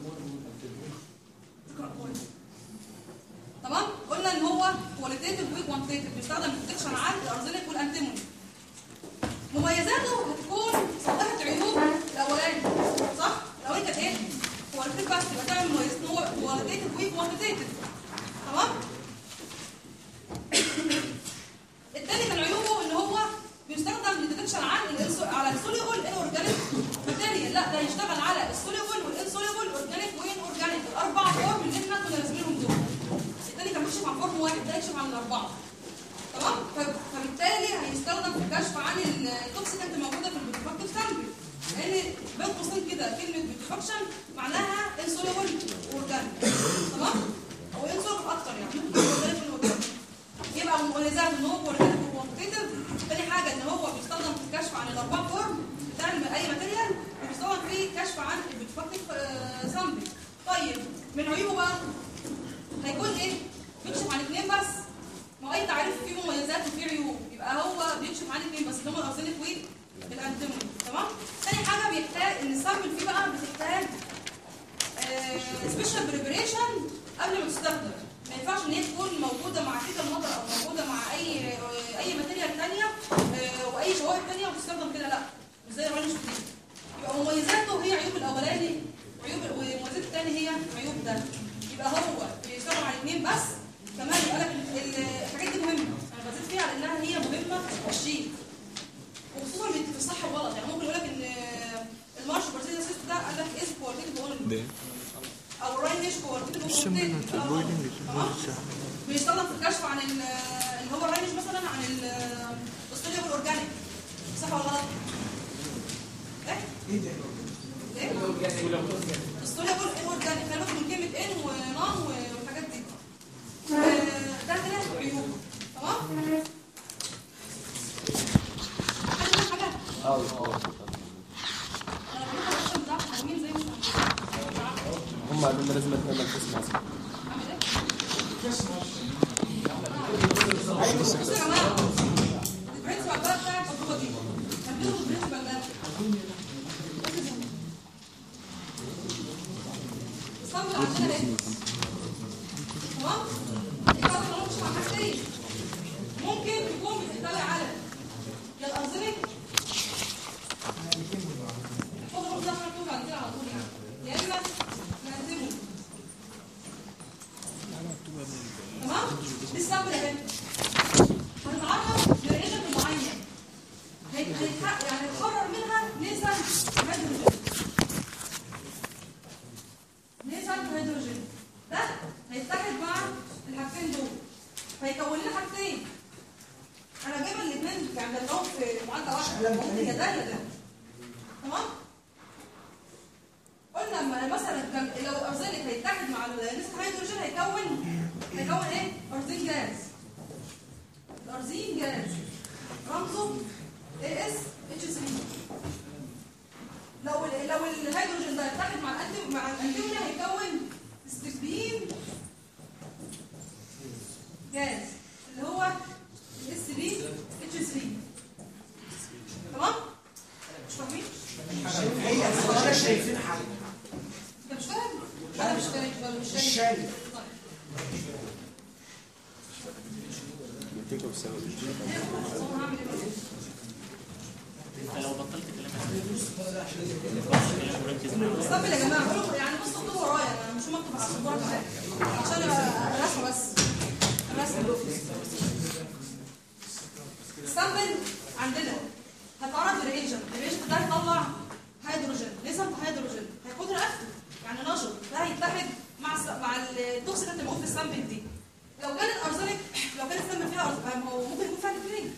تمام قلنا ان هو كواليتيف كوانتيتيف بيستخدم الديتكشن على الارزينيك والانتيموني مميزاته هتكون صلحت عيوب الاولاني صح؟ الاولاني كانت ايه؟ كواليتيف بس يبقى تعمل مميزات ان هو كواليتيف وكوانتيتيف تمام؟ التاني من عيوبه ان هو بيستخدم للديتكشن عن الانسو على السوليبل الاورجانيك ماتيريال لا ده يشتغل على السوليبل والانسوليبل اورجانيك وين اورجانيك الاربع فورم اللي احنا كنا راسمينهم دول التاني كان بيكشف عن فورم واحد ده يكشف عن الاربعه تمام ف- فبالتالي هيستخدم في الكشف عن التوكسيكانت الموجوده في البروتوفاكتيف سامبل لان بين قوسين كده كلمه بروتوفاكشن معناها انسوليبل اورجانيك تمام او انسوليبل اكتر يعني organic والorganic. يبقى مميزات ان هو اورجانيك وكوانتيتيف تاني حاجه ان هو بيستخدم في الكشف عن الاربع فورم بتاع الم- اي ماتيريال وبيستخدم في كشف عن البروتوفاكتيف سامبل طيب من عيوبه بقى هيكون ايه؟ بيكشف عن اثنين بس ما هو اي تعريف فيه مميزات وفيه عيوب يبقى هو بيكشف عن اثنين بس اللي هم الارسنال والانتيموني تمام؟ ثاني حاجه بيحتاج ان السامبل فيه بقى بتحتاج سبيشال بريبريشن قبل ما تستخدم ما ينفعش ان هي تكون موجوده مع فيتا مطر او موجوده مع اي اي ماتيريال ثانيه واي شوائب ثانيه وتستخدم كده لا مش زي الرانش دي يبقى مميزاته هي عيوب الاولاني وعيوب والمميزات الثانيه هي عيوب ده يبقى هو بيشتغل على اثنين بس كمان يبقى لك ال- ال- الحاجات دي مهمه انا بزيد فيها لانها هي مهمه في الشيء وخصوصا في الصح والغلط يعني ممكن يقول لك ان المارش برزيليا سيست ده قال لك از كواليتيف اونلي او الراينش كواليتيف اونلي بيستخدم في الكشف عن ال- اللي هو الراينش مثلا عن الاستوديو الاورجانيك صح ولا غلط؟ ايه؟ ايه ده؟ ايه؟ السوليبل اورجانيك خلي بالك من كلمه ان ونون والحاجات دي آه، ده ثلاث عيوب تمام حد فاهم حاجه اه انا بقول لك الرسم بتاع مين زي مش عارفة. مش عارفة. هم قالوا لنا لازم نعمل قسم اصلا اعمل ايه بصوا يا جماعه البرنسبل بقى بتاع التجربه دي كملوا البرنسبل ده الصبر عندنا ايه تمام يبقى احنا مش مع حاجتين ممكن يكون بتحتوي على يا الارزنك خد الرقم ده عشان تكون عندنا على طول يعني يا اما نقدمه تمام دي السبب اهي هنتعرف لريجن معين هي- هيتحقق يعني هيتخرج منها نسب هيدروجين نسب هيدروجين ده هيتحد مع الحاجتين دول فيكون لنا حاجتين انا جايبه الاثنين يعني عندهم في معادله واحده ممكن يا ده يا ده تمام قلنا لما مثلا كان لو الارزينك هيتحد مع نسبه هيدروجين هيكون هيكون ايه؟ ارزين جاز الارزين جاز رمزه اي اس اتش 3 لو ال- لو الهيدروجين ده اتحد مع الانتي مع الانتيموني هيكون استبين جاز اللي هو اس بي اتش 3 تمام؟ مش فاهمين؟ هي ولا شايفين حاجه انت مش فاهم؟ انا مش فاهم ولا مش مش شايف شايف طيب نتيجه والسبب ايه خلاص هو هعمل ايه بقى؟ استقبل يا جماعه قولوا يعني بصوا اكتبوا ورايا انا مش مكتوب على السبوره كمان عشان ابقى رسمه بس رسمه استقبل عندنا هتعرض لريجن الريجن ده هيطلع هيدروجين نسب هيدروجين هيكون رياكتيف يعني نشط ده هيتحد مع الس... مع التوكسيك اللي موجود في السامبل دي لو كان الارزانيك لو كان السامبل فيها أرز- هو ممكن يكون فيها الاثنين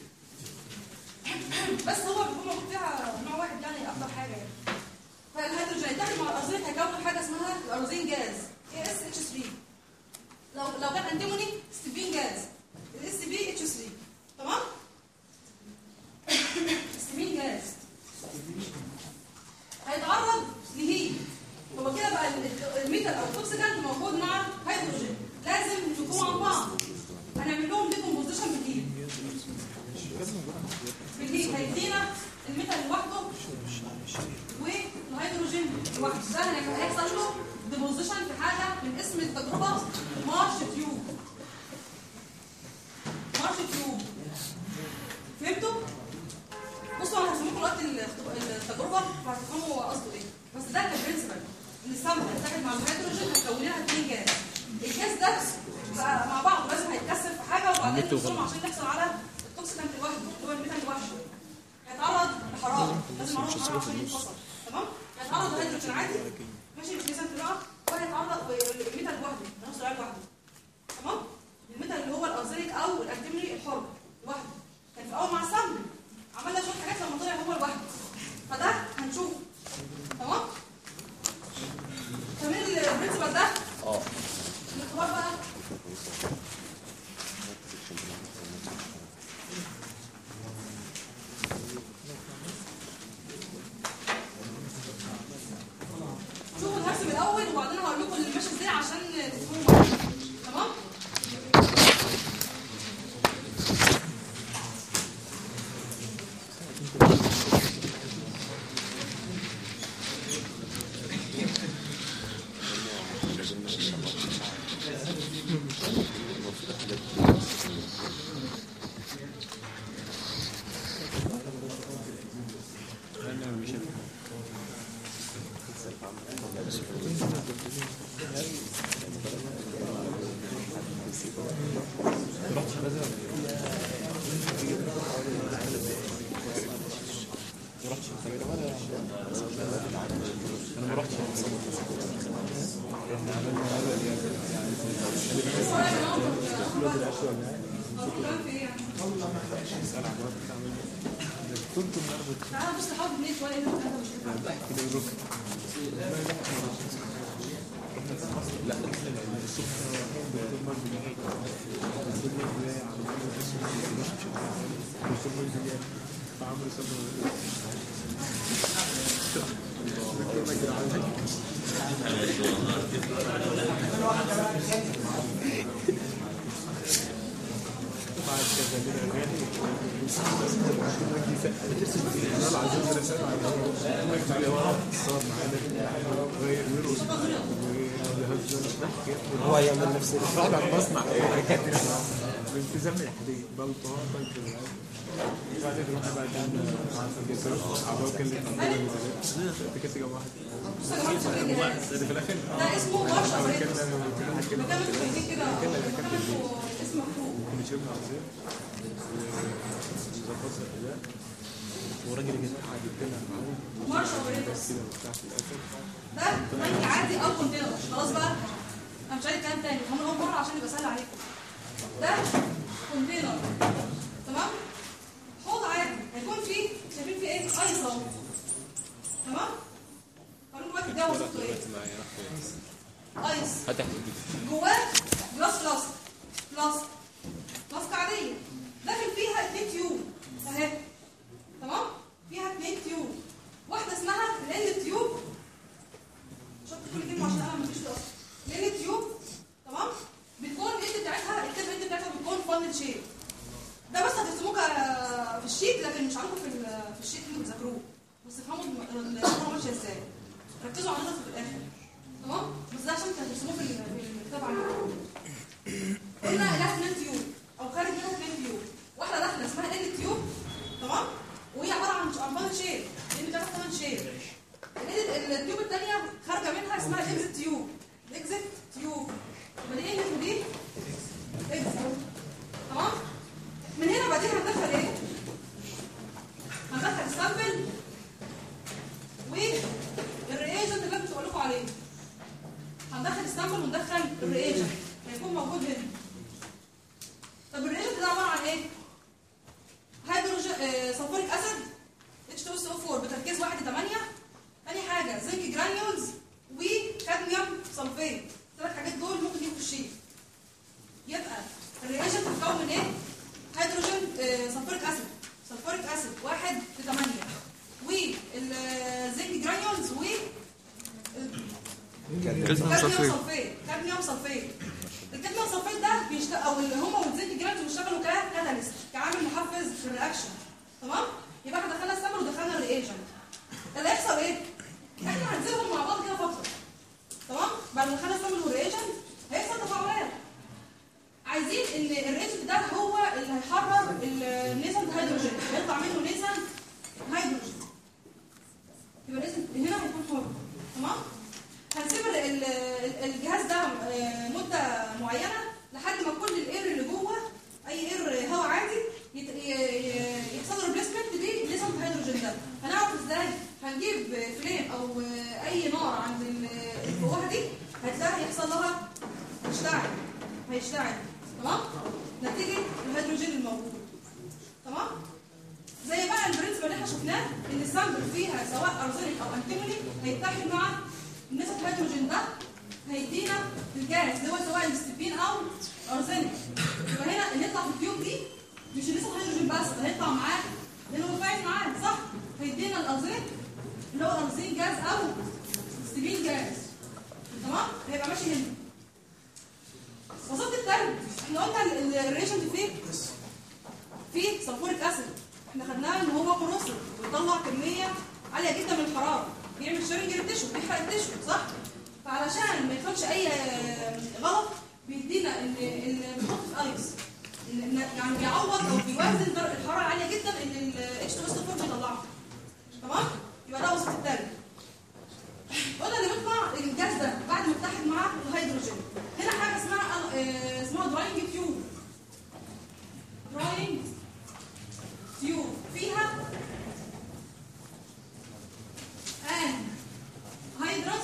بس هو بيكون موجود فيها نوع واحد يعني اكتر حاجه يعني فالهيدروجين هيتحد مع الارزين هيكون حاجه اسمها الارزين جاز اي اس اتش 3 لو لو كان انتيموني ستيبين جاز الاس بي اتش 3 تمام ستيبين جاز هيتعرض لهيت هو كده بقى ال- الميتال او التوكسيكانت موجود مع هيدروجين لازم يكونوا عن بعض هنعمل لهم ديكومبوزيشن بالهيت بالهيت هيدينا اوروبا فهتفهموا هو قصده ايه بس ده كبرنسبل ان السمنه هتتحد مع الهيدروجين هتكون لها اثنين جاز الجاز ده بقى مع بعض لازم هيتكسر في حاجه وبعدين يوصلوا عشان يحصل على التوكسيكانت لوحده اللي هو الميثان لوحده هيتعرض لحراره لازم معروف حراره عشان يتفصل تمام هيتعرض لهيدروجين عادي ماشي مش لازم تبقى وهيتعرض للميثان لوحده نفس العين لوحده تمام الميثان اللي هو الازريك او الانتمري الحر لوحده كان في الاول مع السمن عملنا شويه حاجات لما طلع هو لوحده فده هنشوفه تمام تمام البرنسبل ده اه الاختبار بقى شوفوا الهرس من الاول وبعدين هقول لكم اللي ماشي ازاي عشان تفهموا بعض. تمام تعالى بص حاول نيت ولا انت مش هو هيعمل نفس واحد على المصنع بالتزام الحديد بلطة طيب بعدين نروح بقى تعمل عباك اللي تكتب جنب واحد بص يا جماعه بص كده في الاخر ده اسمه ورشه بريد كده كده مكان في كده اسم مكتوب بنشيلها عصير وظبطها كده وراجل كده جبت لها معاه ورشه بريد كده وبتاع في الاخر ده تانك عادي او كونتينر خلاص بقى انا مش عايز كلام تاني هم اول مره عشان يبقى سهل عليكم ده كونتينر تمام حوض عادي هيكون فيه شايفين فيه ايه ايس اهو تمام قالوا دلوقتي الجو صوته ايه ايس هتحت جواه جلاس فلاسك فلاسك فلاسك عاديه داخل فيها اتنين تيوب اهي تمام فيها اتنين تيوب واحده اسمها لان تيوب شفت كل كلمه عشان انا مفيش اصلا لان تيوب تمام بتكون الانت بتاعتها الكلمه الانت بتاعتها بتكون فانل شيب ده بس هترسموه ك- في الشيت لكن مش عندكم في ال- في الشيت اللي بتذاكروه بس افهموا الم- الصوره ماشيه ازاي ركزوا على النقطه في الاخر تمام بس ده عشان هترسموه في ال- في الكتاب عندكم قلنا لها اثنين تيوب او خارج منها اثنين تيوب واحده داخله اسمها ال تيوب تمام وهي عباره عن عن فانل شيب لان بتاعتها ثمان شيب ال- التيوب الثانيه خارجه منها اسمها الاكزيت تيوب الاكزيت تيوب يبقى دي انت ودي اكزيت تمام من هنا بعدين هندخل ايه هندخل السامبل والرياجنت اللي انا كنت بقول لكم عليه هندخل السامبل وندخل الرياجنت هيكون موجود هنا طب الرياجنت ده عباره عن ايه هيدروجين آه، سلفوريك اسيد H2SO4 بتركيز 1 8 تاني حاجه زنك جرانيولز وكادميوم سلفيت الثلاث حاجات دول ممكن يبقوا الشيء يبقى الرياجنت بتتكون من ايه هيدروجين آه، سلفوريك اسيد سلفوريك اسيد 1 في 8 والزنك جرانيولز و كادميوم سلفيت كادميوم سلفيت الكادميوم سلفيت ده بيشتغل او اللي هم والزنك جرانيولز بيشتغلوا ككاتاليست كعامل محفز في الرياكشن تمام يبقى احنا دخلنا السمر ودخلنا الرياجنت اللي هيحصل ايه احنا هنسيبهم مع بعض كده فتره تمام بعد ما دخلنا السمر والرياجنت هيحصل تفاعلات عايزين ان الرياجنت ده هو اللي هيحرر النيسان هيدروجين هيطلع منه نيسان هيدروجين موجود تمام زي بقى البرنسبل اللي احنا شفناه ان السامبل فيها سواء ارزانيك او انتيموني هيتحد مع نسبه الهيدروجين ده هيدينا الجاز اللي هو سواء الاستبين او ارزانيك يبقى هنا اللي يطلع في التيوب دي مش نسبه الهيدروجين بس ده هيطلع معاه لانه هو فايت معاه صح هيدينا الارزانيك اللي هو الارزين جاز او استبين جاز تمام هيبقى ماشي هنا وصلت التلج احنا قلنا الريشن فيه فيه سلفوريك اسيد احنا خدناه ان هو كروسيف ويطلع كميه عاليه جدا من الحراره بيعمل شيرنج للتشو بيحرق التشو صح فعلشان ما يحصلش اي آه، غلط بيدينا ان ان بنحط في ايس إن- إن- يعني بيعوض او بيوازن درجه الحراره العاليه جدا اللي الاتش 2 اس 4 بيطلعها تمام يبقى ده وسط التلج قلنا اللي بيطلع الجاز ده بعد ما يتحد مع الهيدروجين هنا حاجه اسمها آه، اسمها دراينج تيوب دراينج تيوب فيها ان هيدروس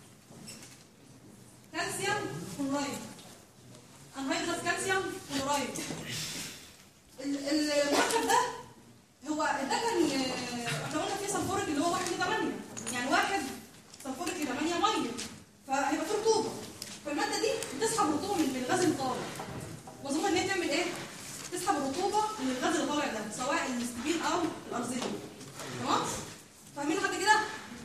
كالسيوم كلورايد انهيدروس كالسيوم كلورايد ال- المركب ده هو ده كان آه، احنا قلنا فيه سلفوريك اللي هو 1 ل 8 يعني واحد سلفوريك ل 8 ميه فهيبقى فيه رطوبه فالماده دي بتسحب رطوبه من من الغاز اللي طالع مظبوط ان هي تعمل ايه؟ تسحب الرطوبه من الغاز اللي طالع ده سواء الاستبين او الارزين تمام؟ فاهمين لحد كده؟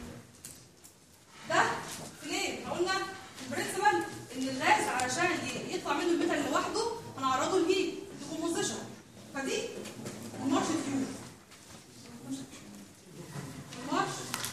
ده ليه؟ احنا قلنا البرنسبل ان الغاز علشان ي- يطلع منه الميتال لوحده هنعرضه لهيت ديكومبوزيشن فدي المارش تيوب المارش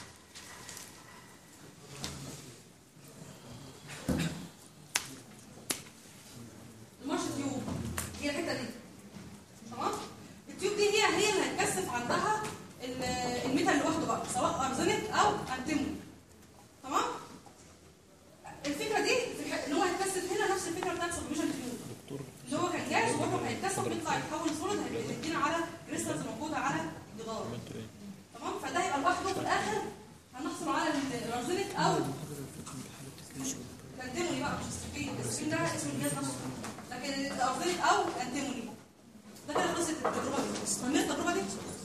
المارش تيوب هي الحته دي تمام التيوب دي هي هي اللي هتكثف عندها ال- الميتال لوحده بقى سواء ارزنت او انتيمون تمام الفكره دي في الح- ان هو هيتكثف هنا نفس الفكره بتاعت سبميشن تيوب اللي هو كان جاهز وبرضه هيتكثف بيطلع يتحول سوليد هيدينا على كريستالز موجوده على الجدار تمام فده هيبقى لوحده في الاخر هنحصل على ال- الارزنت او الانتيموني بقى مش السفين السفين ده اسم الجهاز نفسه لكن الارزنت او الانتيموني ده كده قصه التجربه دي فاهمين التجربه دي؟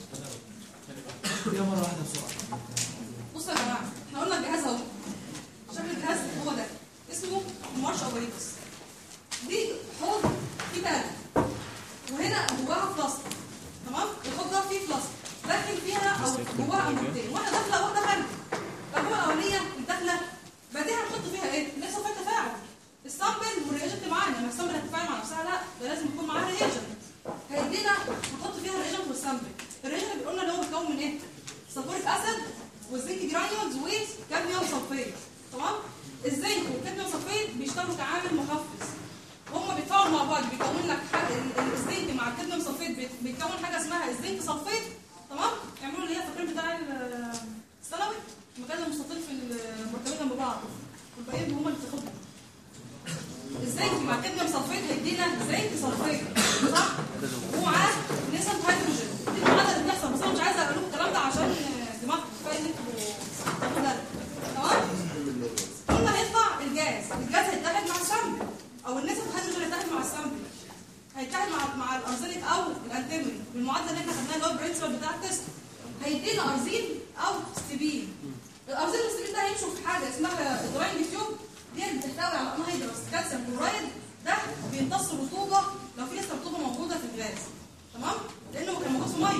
يا مرة واحدة بسرعة بصوا يا جماعه احنا قلنا الجهاز اهو شكل الجهاز هو ده اسمه مارش اوبريتس دي حوض فيه تلج وهنا جواها فلاسك تمام الحوض ده فيه فلاسك داخل فيها او جواها انبوبتين واحده داخله وواحده خارجه الانبوبه الاولانيه الداخله بعدين هنحط فيها ايه؟ لسه فيها تفاعل السامبل والرياجنت معانا ما السامبل هتتفاعل مع نفسها لا ده لازم يكون معاها رياجنت هيدينا نحط فيها الرياجنت والسامبل الرياجنت اللي قلنا اللي هو بيتكون من ايه؟ سلفوريك اسيد والزنك جرانيولز وكادميوم سلفيت تمام الزنك والكادميوم سلفيت بيشتغلوا كعامل محفز وهم بيتفاعلوا مع بعض بيكون لك حاجه ال- ال- الزنك مع الكادميوم سلفيت بيت- بيتكون حاجه اسمها الزنك سلفيت تمام يعملوا اللي هي فاكرين بتاع ال- الثانوي المكان المستطيل في المركبين جنب بعض والباقيين هم اللي بتاخدهم الزنك مع الكادميوم سلفيت هيدينا زنك سلفيت صح ومعاه نسب هيدروجين دي المعادله اللي بتحصل بس انا مش عايزه اقول لكم الكلام ده عشان دماغكم كفايه ان انتوا تاخدوا بالك. تمام قلنا هيطلع الجاز الجاز هيتحد مع السامبل او النسب الهيدروجين هيتحد مع السامبل هيتحد مع مع الارزينيك او الانتيموني بالمعادله اللي احنا خدناها اللي هو البرنسبل بتاع التست هيدينا ارزين او ستبين الارزين والستبين ده هيمشوا في حاجه اسمها الدراينج تيوب دي اللي بتحتوي على انهيدروس كالسيوم كلورايد ده بيمتص الرطوبه لو في لسه رطوبه موجوده في الغاز تمام لانه كان موجود في ميه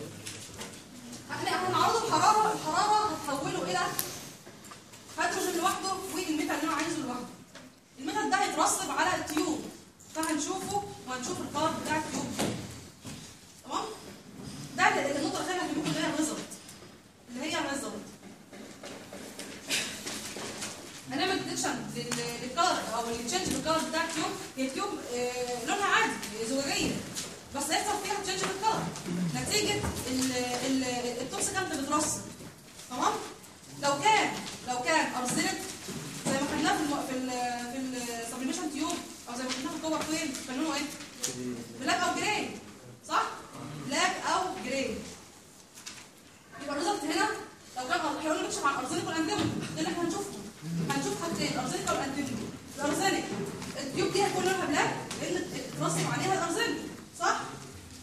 احنا هنعرضه الحراره الحراره هتحوله الى هيدروجين لوحده والميتال اللي انا عايزه لوحده الميتال ده هيترسب على التيوب فهنشوفه وهنشوف الكلر بتاع التيوب تمام ده اللي- النقطه الاخيره اللي بنقول اللي هي الريزلت اللي هي الريزلت هنعمل ديتكشن للكلر او التشنج بالكلر بتاع التيوب هي التيوب آه، لونها عادي زجاجيه بس هيحصل فيها تشنج بالكلر نتيجه ال- ال- التوكسيكانت اللي بترسب تمام لو كان لو كان ارسنت زي ما خدناه في الم... في ال في السبليميشن تيوب او زي ما خدناه في الكوبر تويل كان لونه ايه؟ بلاك او جراي صح؟ بلاك او جراي يبقى الريزلت هنا لو كان احنا قلنا بنكشف عن الارسنك والانتيمون ده اللي احنا هنشوفهم هنشوف حاجتين الارسنك والانتيمون الارسنك التيوب دي هيكون لونها بلاك لان اترسم عليها الارسنك صح؟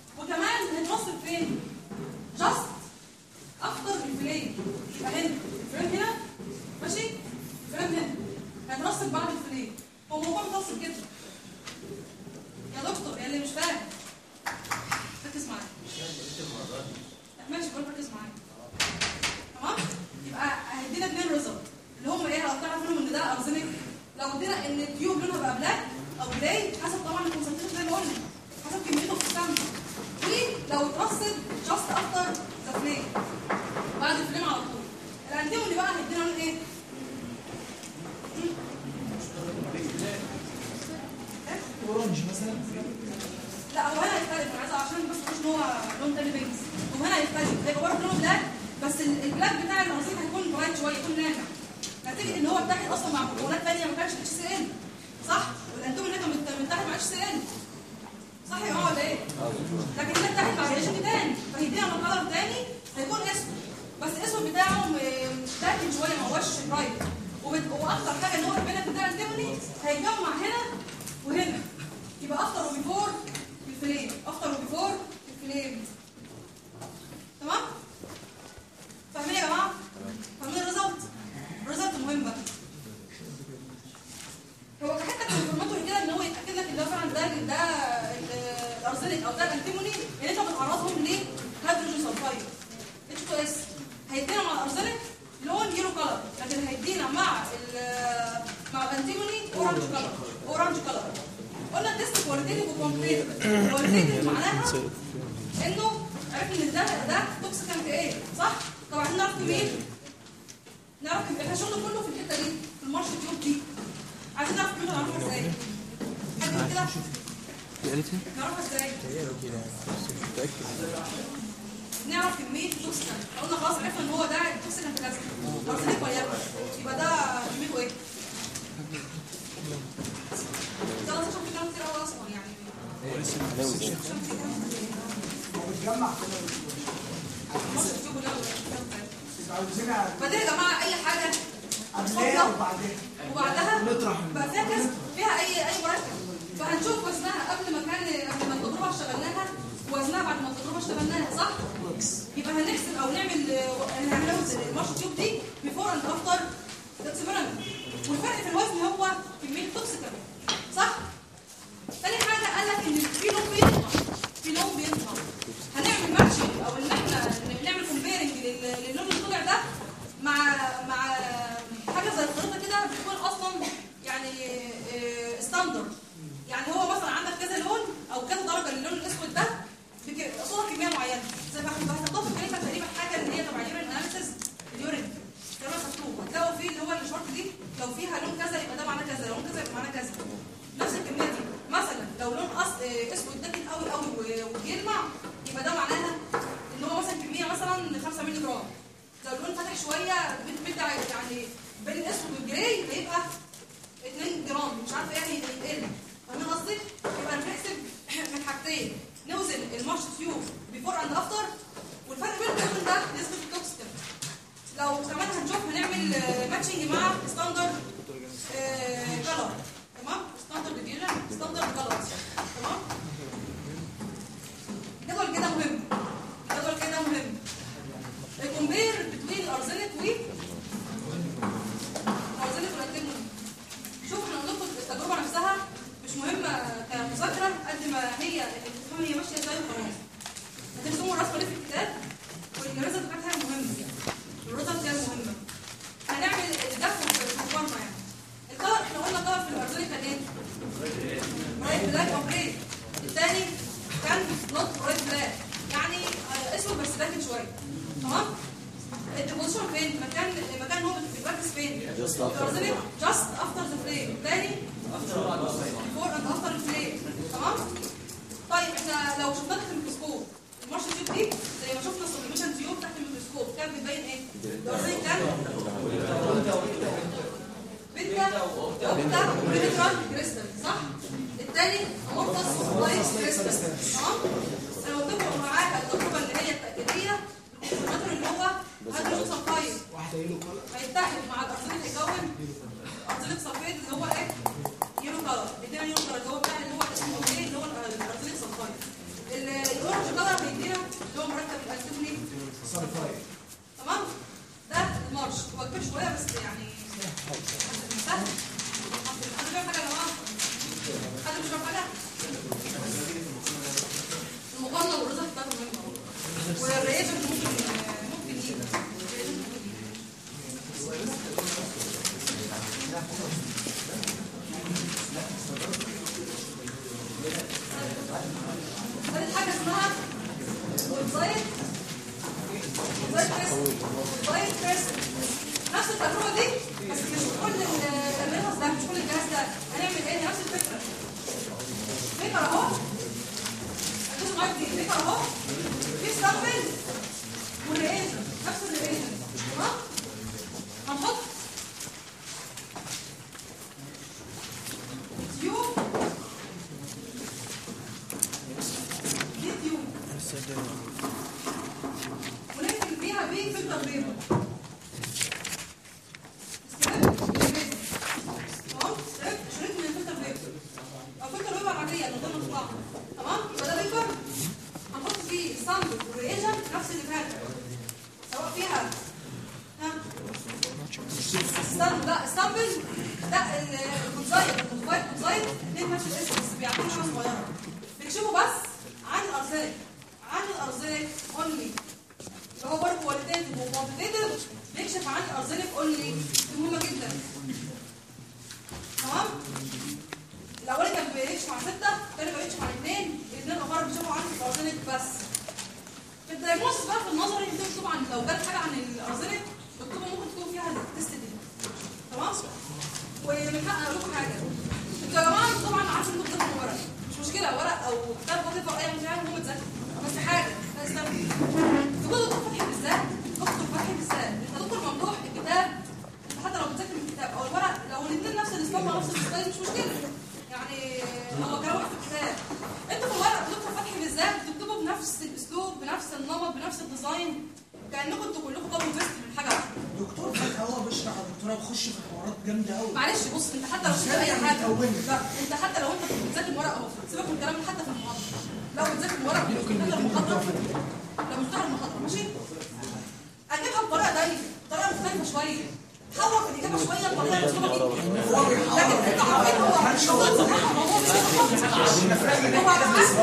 يبقى ركز معايا تمام يبقى هيدينا اثنين ريزلت اللي هم ايه لو تعرف منهم ان ده ارزنك لو ادينا ان التيوب لونها بقى بلاك او جراي حسب طبعا الكونسنتريشن زي ما قلنا حسب كميته في السم ولو اترصد جاست افتر ذا فليم بعد الفليم على طول الانتيموني بقى هيدينا لون ايه؟ اورنج مثلا لا هو هنا هيختلف انا عايزه عشان بس مش ان هو لون تاني بينكس هو هنا هيختلف هيبقى برضه لونه بلاك بس ال- البلاك بتاع الرصيد هيكون برايت شويه يكون ناجح نتيجه ان هو اتحد اصلا مع مكونات ثانيه ما كانش اتش سي ال صح؟ والانتوم اللي كان مت- متحد مع اتش سي ال صح يا جماعه ولا ايه؟ لكن ده اتحد مع ريليشن تاني فهيدينا كلر تاني هيكون اسود بس الاسود بتاعه م- داكن شويه ما هوش برايت وبت- واكتر حاجه ان هو البنت بتاع الانتيموني هيتجمع هنا وهنا يبقى افتر وبيفور الفليم افتر وبيفور الفليم تمام فاهمين يا جماعه فاهمين الريزلت الريزلت مهم بقى هو كحته كونفورماتوري كده ان هو يتاكد لك ان ده فعلا ده ده ال- الارزنك او ده الانتيموني ان انت بتعرضهم لهيدروجين سلفايد اتش 2 اس هيدينا مع الارزنك لون يلو كلر لكن هيدينا مع ال- مع الانتيموني اورنج كلر اورنج كلر قلنا التست كواليتيف وكومبليت كواليتيف معناها انه عرفنا ان ده ده توكسيكانت ايه صح طب عايزين نعرف مين نعرف احنا شغلنا كله في الحته دي في المارش تيوب دي عايزين نعرف مين نعرفها ازاي حد كده نعرفها ازاي نعرف كميه توكسيكانت قلنا خلاص عرفنا ان هو ده توكسيكانت كذا ارسنال ولا يبقى ده كميته ايه ده لازم في كلام كتير قوي اصلا يعني عشان في كلام كتير. هو بتجمع كده المارش تيوب ده يبقى عاوزينها بعدين يا جماعه اي حاجه قبلها وبعدين وبعدها نطرح بقى فيها كذا فيها اي اي مركب فهنشوف وزنها قبل ما كان قبل ما التجربه اشتغلناها وزنها بعد ما التجربه اشتغلناها صح؟ يبقى هنحسب او نعمل هنوزن المارش تيوب دي بيفور اند افتر اكسبيرمنت والفرق في الوزن هو كميه توكسيكال صح؟ تاني حاجه قال لك ان في لون بيطلع في لون بيطلع هنعمل ماتشنج او ان احنا نعمل كومبيرنج للون اللي طلع ده مع مع حاجه زي الخريطه كده بتكون اصلا يعني ستاندرد يعني هو مثلا عندك كذا لون او كذا درجه للون الاسود ده بك- قصادها كميه معينه زي ما احنا بنحطها في الكلمه تقريبا حاجه اللي هي تبع يورين اناليسيس اليورين تمام مكتوب هتلاقوا فيه اللي هو الشورت دي لو فيها لون كذا يبقى ده معناه كذا لو لون كذا يبقى معناه كذا نفس الكميه دي مثلا لو لون أص... آه، اسود داكن قوي قوي و- وبيلمع يبقى ده معناها ان هو مثلا كميه مثلا 5 مللي جرام لو اللون فاتح شويه بت- بتاع يعني بين الاسود والجراي هيبقى 2 جرام مش عارفه ايه هيقل فاهمين قصدي؟ يبقى بنحسب من حاجتين نوزن المارش تيوب بيفور اند افتر والفرق بين الاتنين ده نسبه التوكسيكال لو كمان هنشوف هنعمل ماتشنج مع ستاندرد كلر تمام ستاندرد ديفيجن ستاندرد كلرز تمام جدول كده مهم جدول كده مهم الكومبير بين الارزنك و الارزنك والانتيموني شوف احنا قلنا لكم التجربه نفسها مش مهمه كمذاكره قد ما هي الفهم هي ماشيه ازاي وخلاص هترسموا الرسمه دي في الكتاب والريزلت بتاعتها مهمه الريزلت دي مهمه هنعمل ده في المقارنه يعني الكلر احنا قلنا كلر في الارزنك كان ايه؟ برايت بلاك او جراي الثاني كان نوت برايت بلاك يعني آه، اسود بس داكن شويه تمام؟ البوزيشن فين؟ مكان مكان هو بيركز فين؟ Just after. الارزنك جاست افتر ذا فليم الثاني فور اند افتر الفليم تمام؟ طيب احنا لو شفنا تحت الميكروسكوب المارش تيوب دي زي ما شفنا السبليميشن تيوب تحت الميكروسكوب كان بتبين ايه؟ الارزنك كان بنتا بنتا بنترال كريستال صح؟ الثاني امورفس لايس كريستال تمام؟ انا قلت لكم معاك التجربه اللي هي التاكيديه الكمبيوتر اللي هو هيدروجين سلفايد واحده يلو كلر هيتحد مع الارسنال هيكون ارسنال سلفايد اللي هو ايه؟ يلو كلر بيدينا يلو كلر اللي هو بتاع اللي هو اسمه ايه اللي هو الارسنال سلفايد الاورنج كلر هيدينا اللي هو مركب الالكتروني سلفايد تمام ده المارش هو كبير شويه بس يعني سهل حد فاهم حاجه يا جماعه حد مش فاهم حاجه المقارنه والرزق بتاعته مهمه والرياجه ممكن موزايك موزايك كريست موزايك كريست نفس التجربه دي بس مش في كل الريفرس ده مش كل الجهاز ده هنعمل ايه نفس الفكره فكره اهو ركزوا معايا دي فكره اهو في سامبل والرياجن نفس الرياجن تمام هنحط تيوب دي تيوب ونقفل بيها بيه فلتر بيبر تمام شريط من الفلتر بيبر او فلتر بيبر عاديه من غير مصباح تمام يبقى ده بيبر هنحط فيه السامبل والرياجن نفس اللي فات سواء فيها ها السامبل لا السامبل لا الكونزايت الكونزايت كونزايت اثنين نفس الاسم بس بيعطينا حاجه صغيره بيكشفوا بس عن الارزاق عن الارزاق اونلي هو برضه كواليتيف وكوانتيتيف بيكشف عن الارزاق اونلي دي مهمه جدا تمام الاولاني كان بيكشف عن سته الثاني بيكشف عن اثنين الاثنين اخر بيكشفوا عن الارزاق بس في الدايجنوستس بقى في النظري بتكتب عن لو جت حاجه عن الارزاق بتكتبها ممكن تكون فيها التست دي تمام ومن حق اقول لكم حاجه انتوا يا جماعه انتوا طبعا عارفين انتوا بتذاكروا ورق مش مشكله ورق او كتاب وات او اي مش المهم تذاكروا بس حاجه لازم في كتب فتحي بالذات دكتور فتحي بالذات انت دكتور ممدوح الكتاب انت حتى لو بتذاكر من الكتاب او الورق لو الاثنين نفس الاسلام نفس الاسلام مش مشكله يعني هو كلام واحد في الكتاب انت في الورق دكتور فتحي بالذات بتكتبوا بنفس الاسلوب بنفس النمط بنفس الديزاين كانكم انتوا كلكم كوبي بيست من حاجه واحده دكتور فجأة هو بيشرح الدكتوراه بخش في حوارات جامدة قوي معلش بص انت حتى لو بتذاكر اي يعني حاجه متوهة. لا انت حتى لو انت بتذاكر ورقه اهو سيبك من الكلام ده حتى في المحاضره لو بتذاكر ورقه بتذاكر المحاضره لو بتذاكر المحاضره ماشي اجيبها بطريقه تانيه بطريقه مختلفه شويه حور في الاجابه شويه بطريقه مختلفه لكن انت عارفين هو مش هو صراحه هو مش هو على حسب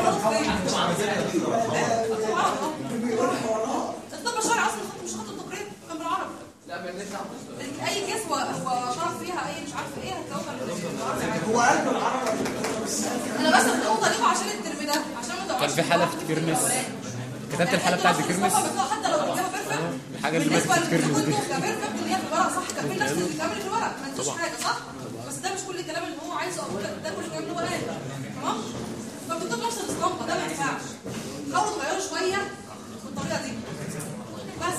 هو بيقول حوارات الطب الشرعي اصلا خط مش خط التقرير كان بالعربي لا بالنسبه اي كيس هو هو شرح فيها اي مش عارفه ايه هتلاقوه كان بالعربي هو قلب العربي انا بس النقطه دي عشان الترم ده عشان ما كان في حالة في كيرمس كتبت الحالة بتاعت كيرمس حتى لو كتبها بيرفكت الحاجة اللي بالنسبه ماتت في كيرمس دي للكتب كبيرفكت اللي هي في الورق صح كان في نفس الكلام اللي في الورق ما انتش حاجه صح بس ده مش كل الكلام اللي هو عايزه او ده كل الكلام اللي هو قاله تمام فالكتاب نفس الاسطمبه ده ما ينفعش حاولوا تغيروا شويه بالطريقه دي بس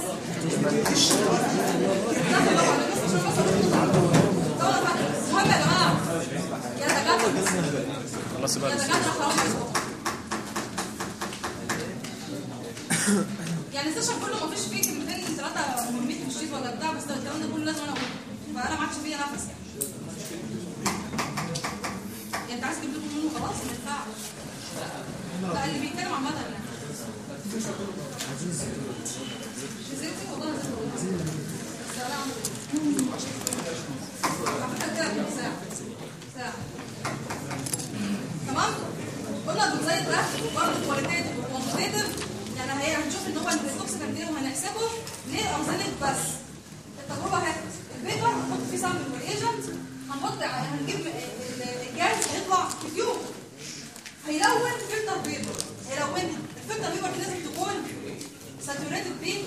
لا طبعا بس عشان بس طبعا المهم يا جماعه يا دكاتره خلاص يا بقى دكاتره حرام عليكم يعني السيشن كله ما فيش فيه كلمتين ثلاثه مهمين في الشيت ولا بتاع بس الكلام ده كله لازم انا اقوله فانا ما عادش فيا نفس يعني يعني انت عايز تجيب لكم منه خلاص ما ينفعش لا اللي بيتكلم عامه يعني زيتي والله زيتي بس انا اعمل ايه؟ على فكرة كده كده ساعه ساعه تمام قلنا الجزيء ده برضه كواليتيف وكوانتيتيف يعني هي هنشوف ان هو التوكسيك وهنحسبه ليه ارزانيك بس التجربه اهي البيبر هنحط فيه سامبل وايجنت هنحط هنجيب ال- الجاز هيطلع في تيوب هيلون فلتر بيبر هيلونها الفلتر بيبر دي لازم تكون ساتوريتد بيه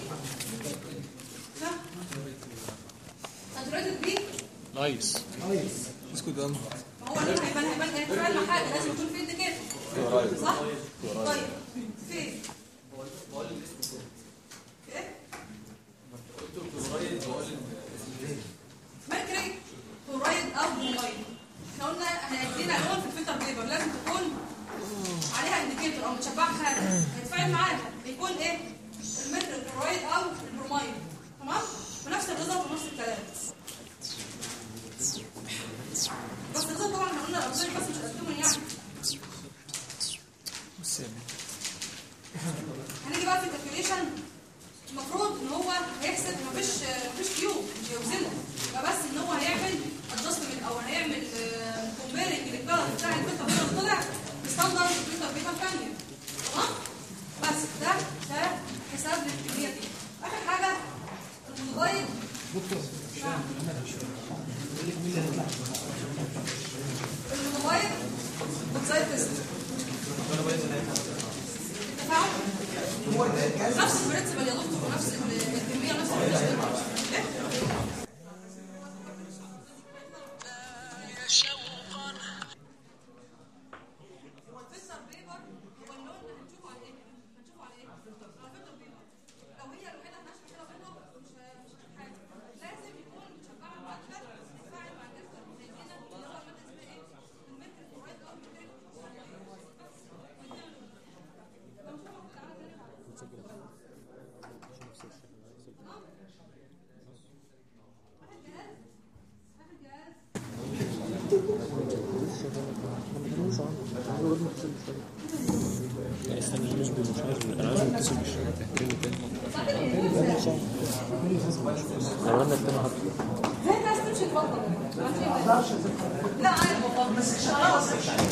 ساتوريتد بيه نايس اسكت ده ما هو ليه هيبان هيبان ايه في علم حاجه لازم يكون في انديكيتور صح طيب في ايه ميركوري كلورايد او برومايد احنا قلنا هيدينا لون في الفلتر بيبر لازم تكون عليها انديكيتور او متشبعه حاجه هيتفاعل معاها بيكون ايه الميركوري كلورايد او البرومايد تمام بنفس الريزلت ونفس الكلام بس الريزلت طبعا احنا قلنا الابزير بس مش هتكون يعني هنيجي بقى في الكالكوليشن المفروض ان هو هيحسب مفيش مفيش كيو مش هيوزنه فبس ان هو هيعمل ادجستمنت او هيعمل كومبيرنج للكلر بتاع الفلتر بيبر اللي طلع بستاندرد الفلتر بيبر ثانيه تمام بس ده ده حساب للكميه دي اخر حاجه المتغير نعم. المتغير بتزايد تيست التفاعل نفس البرنسبل يا دكتور ونفس ال- الكميه نفس البرنسبل فلتر بيبر هو اللون اللي هنشوفه على ايه؟ هنشوفه على ايه؟ على فلتر بيبر لو هي الوحيده ناشفه كده بيضه مش مش هتشوف حاجه لازم يكون متشبعه المعدل يتفاعل مع الجسد زي كده اللي هو الماده اسمها ايه؟ المتر كلورايد او المتر لو شوفوا تعالى تاني واحد جهاز واحد جهاز لا استنى مش بالمشاهد انا عايز اتصل بالشبكه تحكي لي تاني عملنا التاني حط زي الناس تمشي تفضل لا عادي والله بس خلاص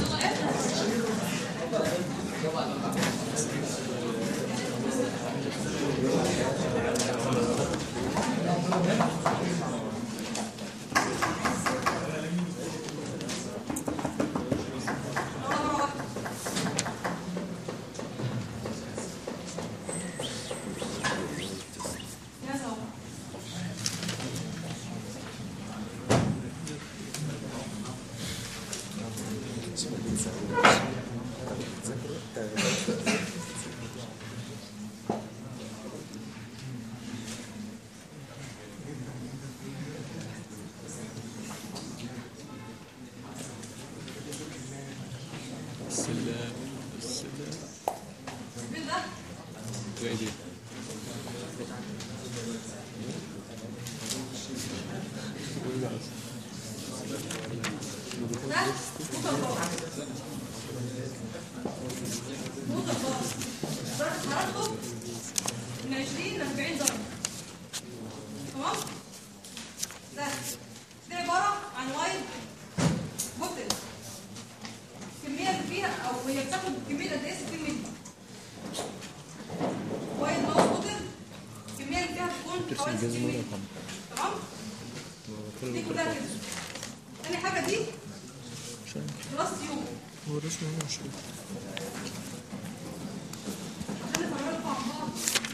يا زلمه السلام السلام مين ده؟ وايه دي؟ ده موتر بار موتر بار درجة حرارته من 20 ل 40 درجة تمام؟ ده دي عبارة عن وايد بوتل الكمية اللي فيها أو هي بتاخد كمية قد إيه 60 مللي وايد ماوس بوتل الكمية اللي فيها بتكون حوالي 60 مللي تمام؟ دي كلها كده تاني حاجة دي كلاس تيوب هو الرسم هنا مش عشان نفرقكم عن بعض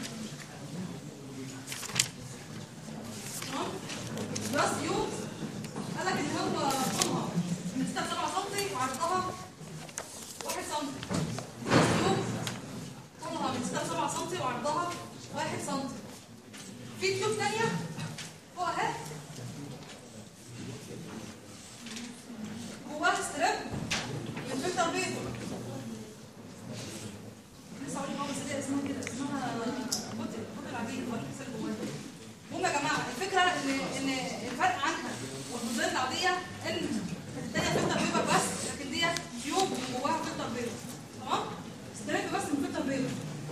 تمام كلاس تيوب قال لك ان هو طولها من 6 ل 7 سم وعرضها 1 سم كلاس تيوب طولها من 6 ل 7 سم وعرضها 1 سم في تيوب ثانيه فوق اهي جواها ستريب من فلتر بيض لسه اقول لك بس دي اسمها كده اسمها بوتل بوتل عاديه هو الكسر جواها المهم يا جماعه الفكره ان ان الفرق عنها والبوتلات العاديه ان الثانيه فلتر بيض بس لكن دي تيوب جواها فلتر بيض تمام ستريب بس من فلتر بيض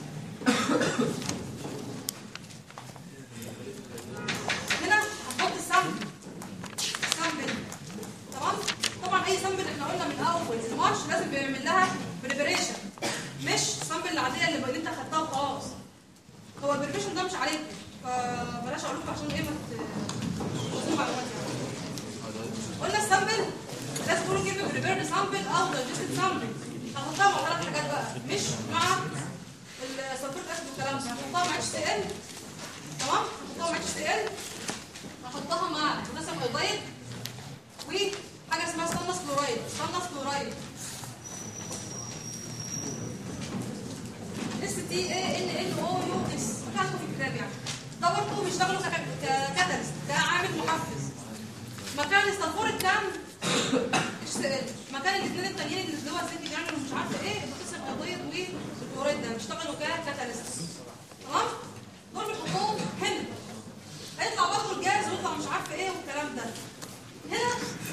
هنا هنحط السمن سامبل تمام طبعا اي سامبل احنا قلنا من اول المارش لازم بيعمل لها بريبريشن مش سامبل العاديه اللي اللي انت خدتها وخلاص هو البريبريشن ده مش عليكم فبلاش اقول لكم عشان ايه ما تبوظوا معلومات يعني قلنا السامبل لازم تقولوا كلمه بريبيرد سامبل او دايجستد سامبل هنحطها مع ثلاث حاجات بقى مش مع السلفوريك اسيد والكلام ده هنحطها مع اتش تي ال تمام هنحطها مع اتش تي ال هحطها مع بوتاسيوم ايودايد وحاجه اسمها ستانلس كلورايد ستانلس كلورايد اس تي اي ان ان او يو اس عندكم في الكتاب يعني ده برضه بيشتغلوا ككاتاليست كعامل محفز مكان السلفوريك كام اتش سي ال مكان الاثنين التانيين اللي هو الزيت بيعملوا مش عارفه ايه البوتاسيوم ايودايد والكلورايد ده بيشتغلوا ككاتاليست تمام دول بنحطهم هنا هيطلع برضه الجاز ويطلع مش عارفه ايه والكلام ده هنا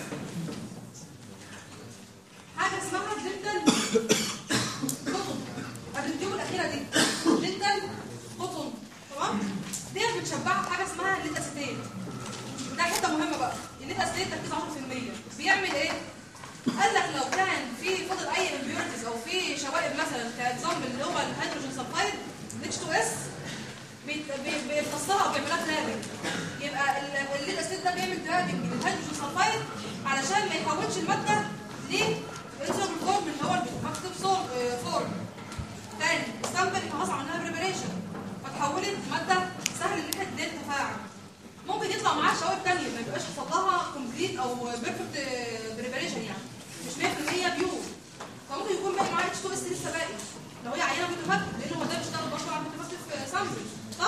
حاجه اسمها دنتال قطن الريفيو الاخيره دي دنتال قطن تمام ديت متشبعه بحاجه اسمها الليت اسيتيت ده حته مهمه بقى الليت اسيتيت تركيز 10% بيعمل ايه قال لك لو كان في فضل اي امبيورتيز او في شوائب مثلا كاكزامبل اللي هو الهيدروجين سلفايد اتش 2 اس بيفصلها او بيعملها ترابنج يبقى ال- الليد اسيد ده بيعمل ترابنج للهيدروجين سلفايد علشان ما يحولش الماده لانسولين فورم اللي هو المكتوب فورم تاني السامبل خلاص عملناها بريبريشن ماده سهل ان احنا الدنيا تتفاعل ممكن يطلع معاها شوائب تانية ما يبقاش حصل لها كومبليت او بيرفكت بريباريشن يعني مش 100% بيور فممكن يكون باقي معاها اتش 2 اس لسه باقي لو هي عينه بتفكر لان هو ده بيشتغل برضه على بتفكر سامبل صح؟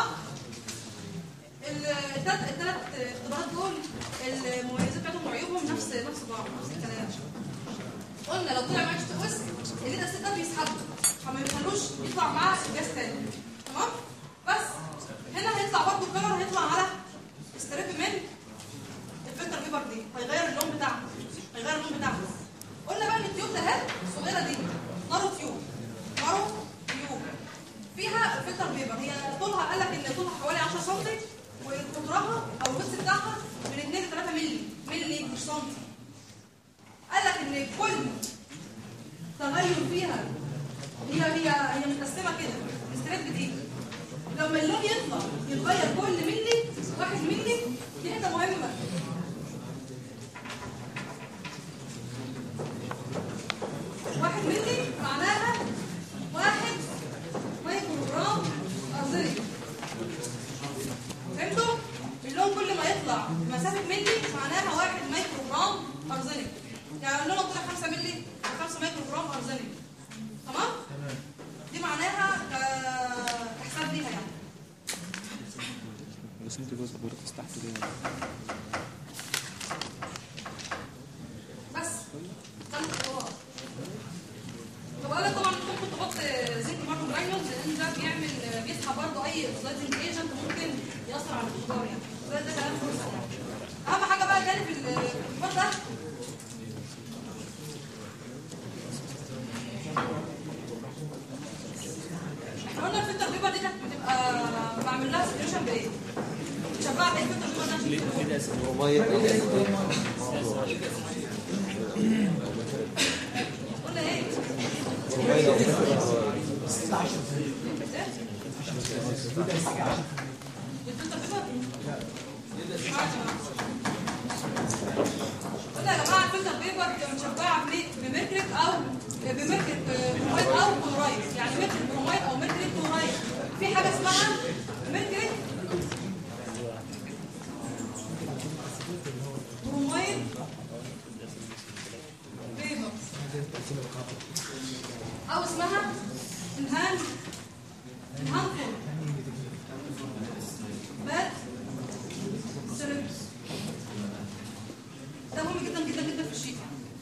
الثلاث الثلاث اختبارات دول المميزات بتاعتهم وعيوبهم نفس نفس بعض نفس الكلام قلنا لو طلع معاه اتش 2 اس اللي ده ده بيسحبه فما يخلوش يطلع معاه جاز تاني تمام؟ بس هنا هيطلع برضه الكلر هيطلع على استريب من الفلتر بيبر دي هيغير اللون بتاعها هيغير اللون بتاعها قلنا بقى ان التيوب ده اهي الصغيره دي نارو تيوب نارو تيوب فيها الفلتر بيبر هي طولها قال لك ان طولها حوالي 10 سم وقطرها او الوسط بتاعها من 2 ل 3 مللي مللي مش سم قال لك ان كل تغير فيها هي هي هي متقسمه كده الستريب دي لما اللون يطلع يتغير كل ملي واحد ملي دي حته مهمه واحد ملي معناها واحد مايكرو جرام ارضيه فهمتوا؟ اللون كل ما يطلع مسافه ملي معناها واحد مايكرو جرام ارزنك يعني اللون طلع 5 ملي 5 مايكرو جرام ارزنك تمام؟ دي معناها ك- كحساب ليها يعني بس انت جزء بوركس تحت كده بس ده الخطوات طب انا طبعا ممكن تحط زنك برضه جرانيولز لان ده بيعمل بيسحب برضه اي اوكسيدايزنج ايجنت ممكن ياثر على الاشجار يعني ده ده كلام فرصه يعني اهم حاجه بقى تاني في الاختبار ده احنا قلنا الفلتر بيبر دي كانت بتبقى بعمل لها سيتويشن بايه؟ بتشبعها بايه الفلتر بيبر ده عشان هو ميه قلنا ايه؟ قلنا يا جماعه الفلتر بيبر بتبقى متشبعه بمترك او بمترك برومايد او كلورايد يعني مترك برومايد او مترك كلورايد في حاجه اسمها مترك برومايد بيبر او اسمها انهان انهانفور بات سيربس ده مهم جدا جدا جدا في الشيء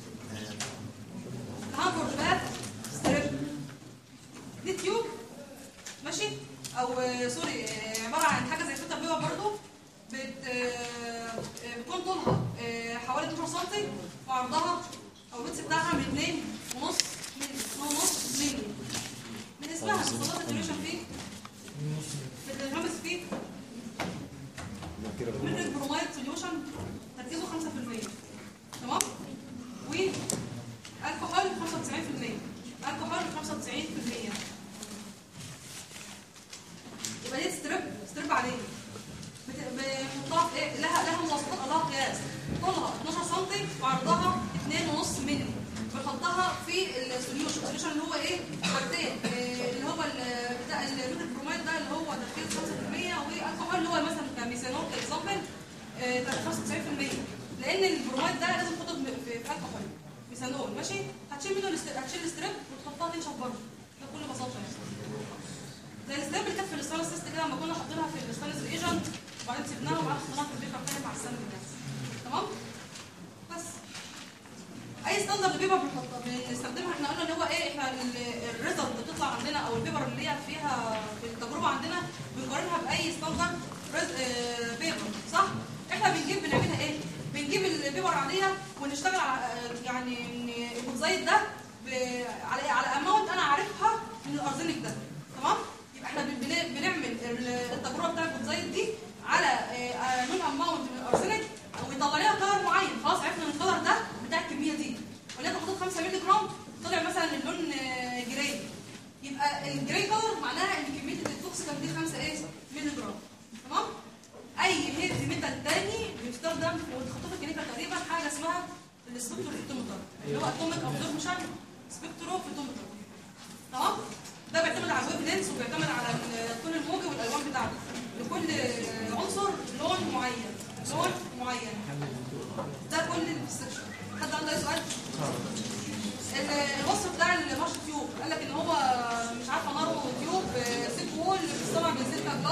انهانفور بات سيربس دي تيوب ماشي او آه، سوري آه، عباره عن حاجه زي فلتر بيبر برضو بت آه، آه، بتكون طولها آه، حوالي 12 سم وعرضها او الويتس بتاعها من 2 ونص مللي 2 ونص مللي من اسمها مصادات التريشن فيه بتنغمس فيه من البرومايد سوليوشن تركيزه 5% تمام والكحول 95% الكحول 95% يبقى دي ستريب ستريب عليه بت- بنحطها في ايه لها لها مواصفات لها قياس طولها 12 سم وعرضها 2.5 مللي بنحطها في السوليوشن السوليوشن اللي هو ايه حاجتين إيه اللي هو ال- بتاع الريد برومايد ده اللي هو تركيز 5% والكحول اللي هو مثلا كميثانول كاكزامبل 95% لان البرومايد ده لازم تحطه في في الكحول ميثانول ماشي هتشيل منه الاست- هتشيل الستريب وتحطها تنشف برضه ده بكل بساطه يعني زي الستيب اللي كانت في الستانلس تيست كده لما كنا حاطينها في الستانلس ايجنت وبعدين سيبناها وبعدين حطيناها في البيبر تاني مع السند ده تمام بس اي ستاندرد بيبر بنحطها بنستخدمها احنا قلنا ان هو ايه احنا الريزلت اللي بتطلع عندنا او البيبر اللي هي فيها في التجربه عندنا بنقارنها باي ستاندرد بيبر صح احنا بنجيب بنعملها ايه بنجيب البيبر العاديه ونشتغل على آه، يعني إن البوتزايد ده ب- على على اماونت انا عارفها من الارزنك ده تمام يبقى احنا بن- بن- بنعمل ال- التجربه بتاعت البوتزايد دي على نون اماونت من الارزنك ويطلع لنا كلر معين خلاص عرفنا ان الكلر ده بتاع الكميه دي ولكن حطيت 5 مللي جرام طلع مثلا اللون آه، جراي يبقى الجراي كلر معناها ان كميه التوكسيكال دي 5 ايه مللي جرام تمام اي هيفي ميتال تاني بيستخدم في الخطوط الكلينيكال تقريبا حاجه اسمها السبكتروفوتومتر اللي هو اتوميك ابزوربشن سبكتروفوتومتر تمام ده بيعتمد على الويف لينس وبيعتمد على الطول الموجي والالوان بتاعته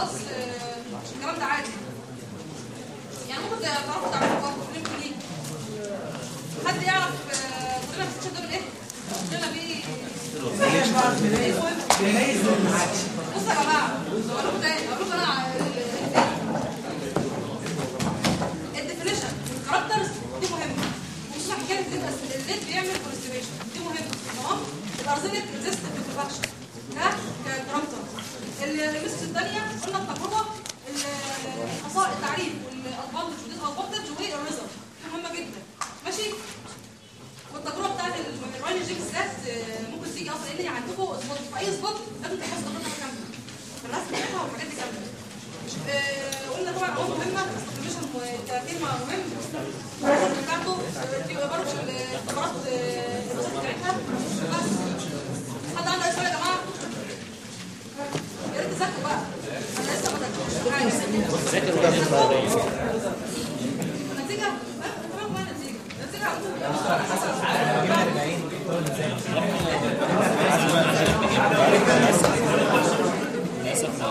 خلاص آه، الكلام ده عادي يعني ممكن تعرفوا تعملوا برضه فيلم ليه حد يعرف آه، طلع في الشهر ايه؟ طلع بيه ايه مهم؟ بصوا يا جماعه اقول لكم تاني اقول لكم انا الديفينيشن الكاركترز دي مهمه خصوصا حكايه الليد الليد بيعمل كونستيبيشن دي مهمه تمام الارزينيك ريزيست للبرودكشن ده ككاركتر المسج الثانيه قلنا التجربه ال- الخصائص التعريف والادفانتج وديس ادفانتج والريزلت دي مهمه جدا ماشي والتجربه بتاعت الراين جيم بالذات آه، ممكن تيجي اصلا لان هي عندكم سبوت في اي سبوت لازم تحفظ تجربتها كامله الرسم بتاعها والحاجات دي كامله آه، قلنا طبعا اول مهمه استخدامشن كلمه مهم بتاعته آه، في برضه الاختبارات آه، الدراسات بتاعتها بس حد عنده اي سؤال يا جماعه؟ يا ريت تذاكروا بقى انا لسه ما ذاكرتش حاجه النتيجه آه، تمام بقى النتيجه النتيجه على طول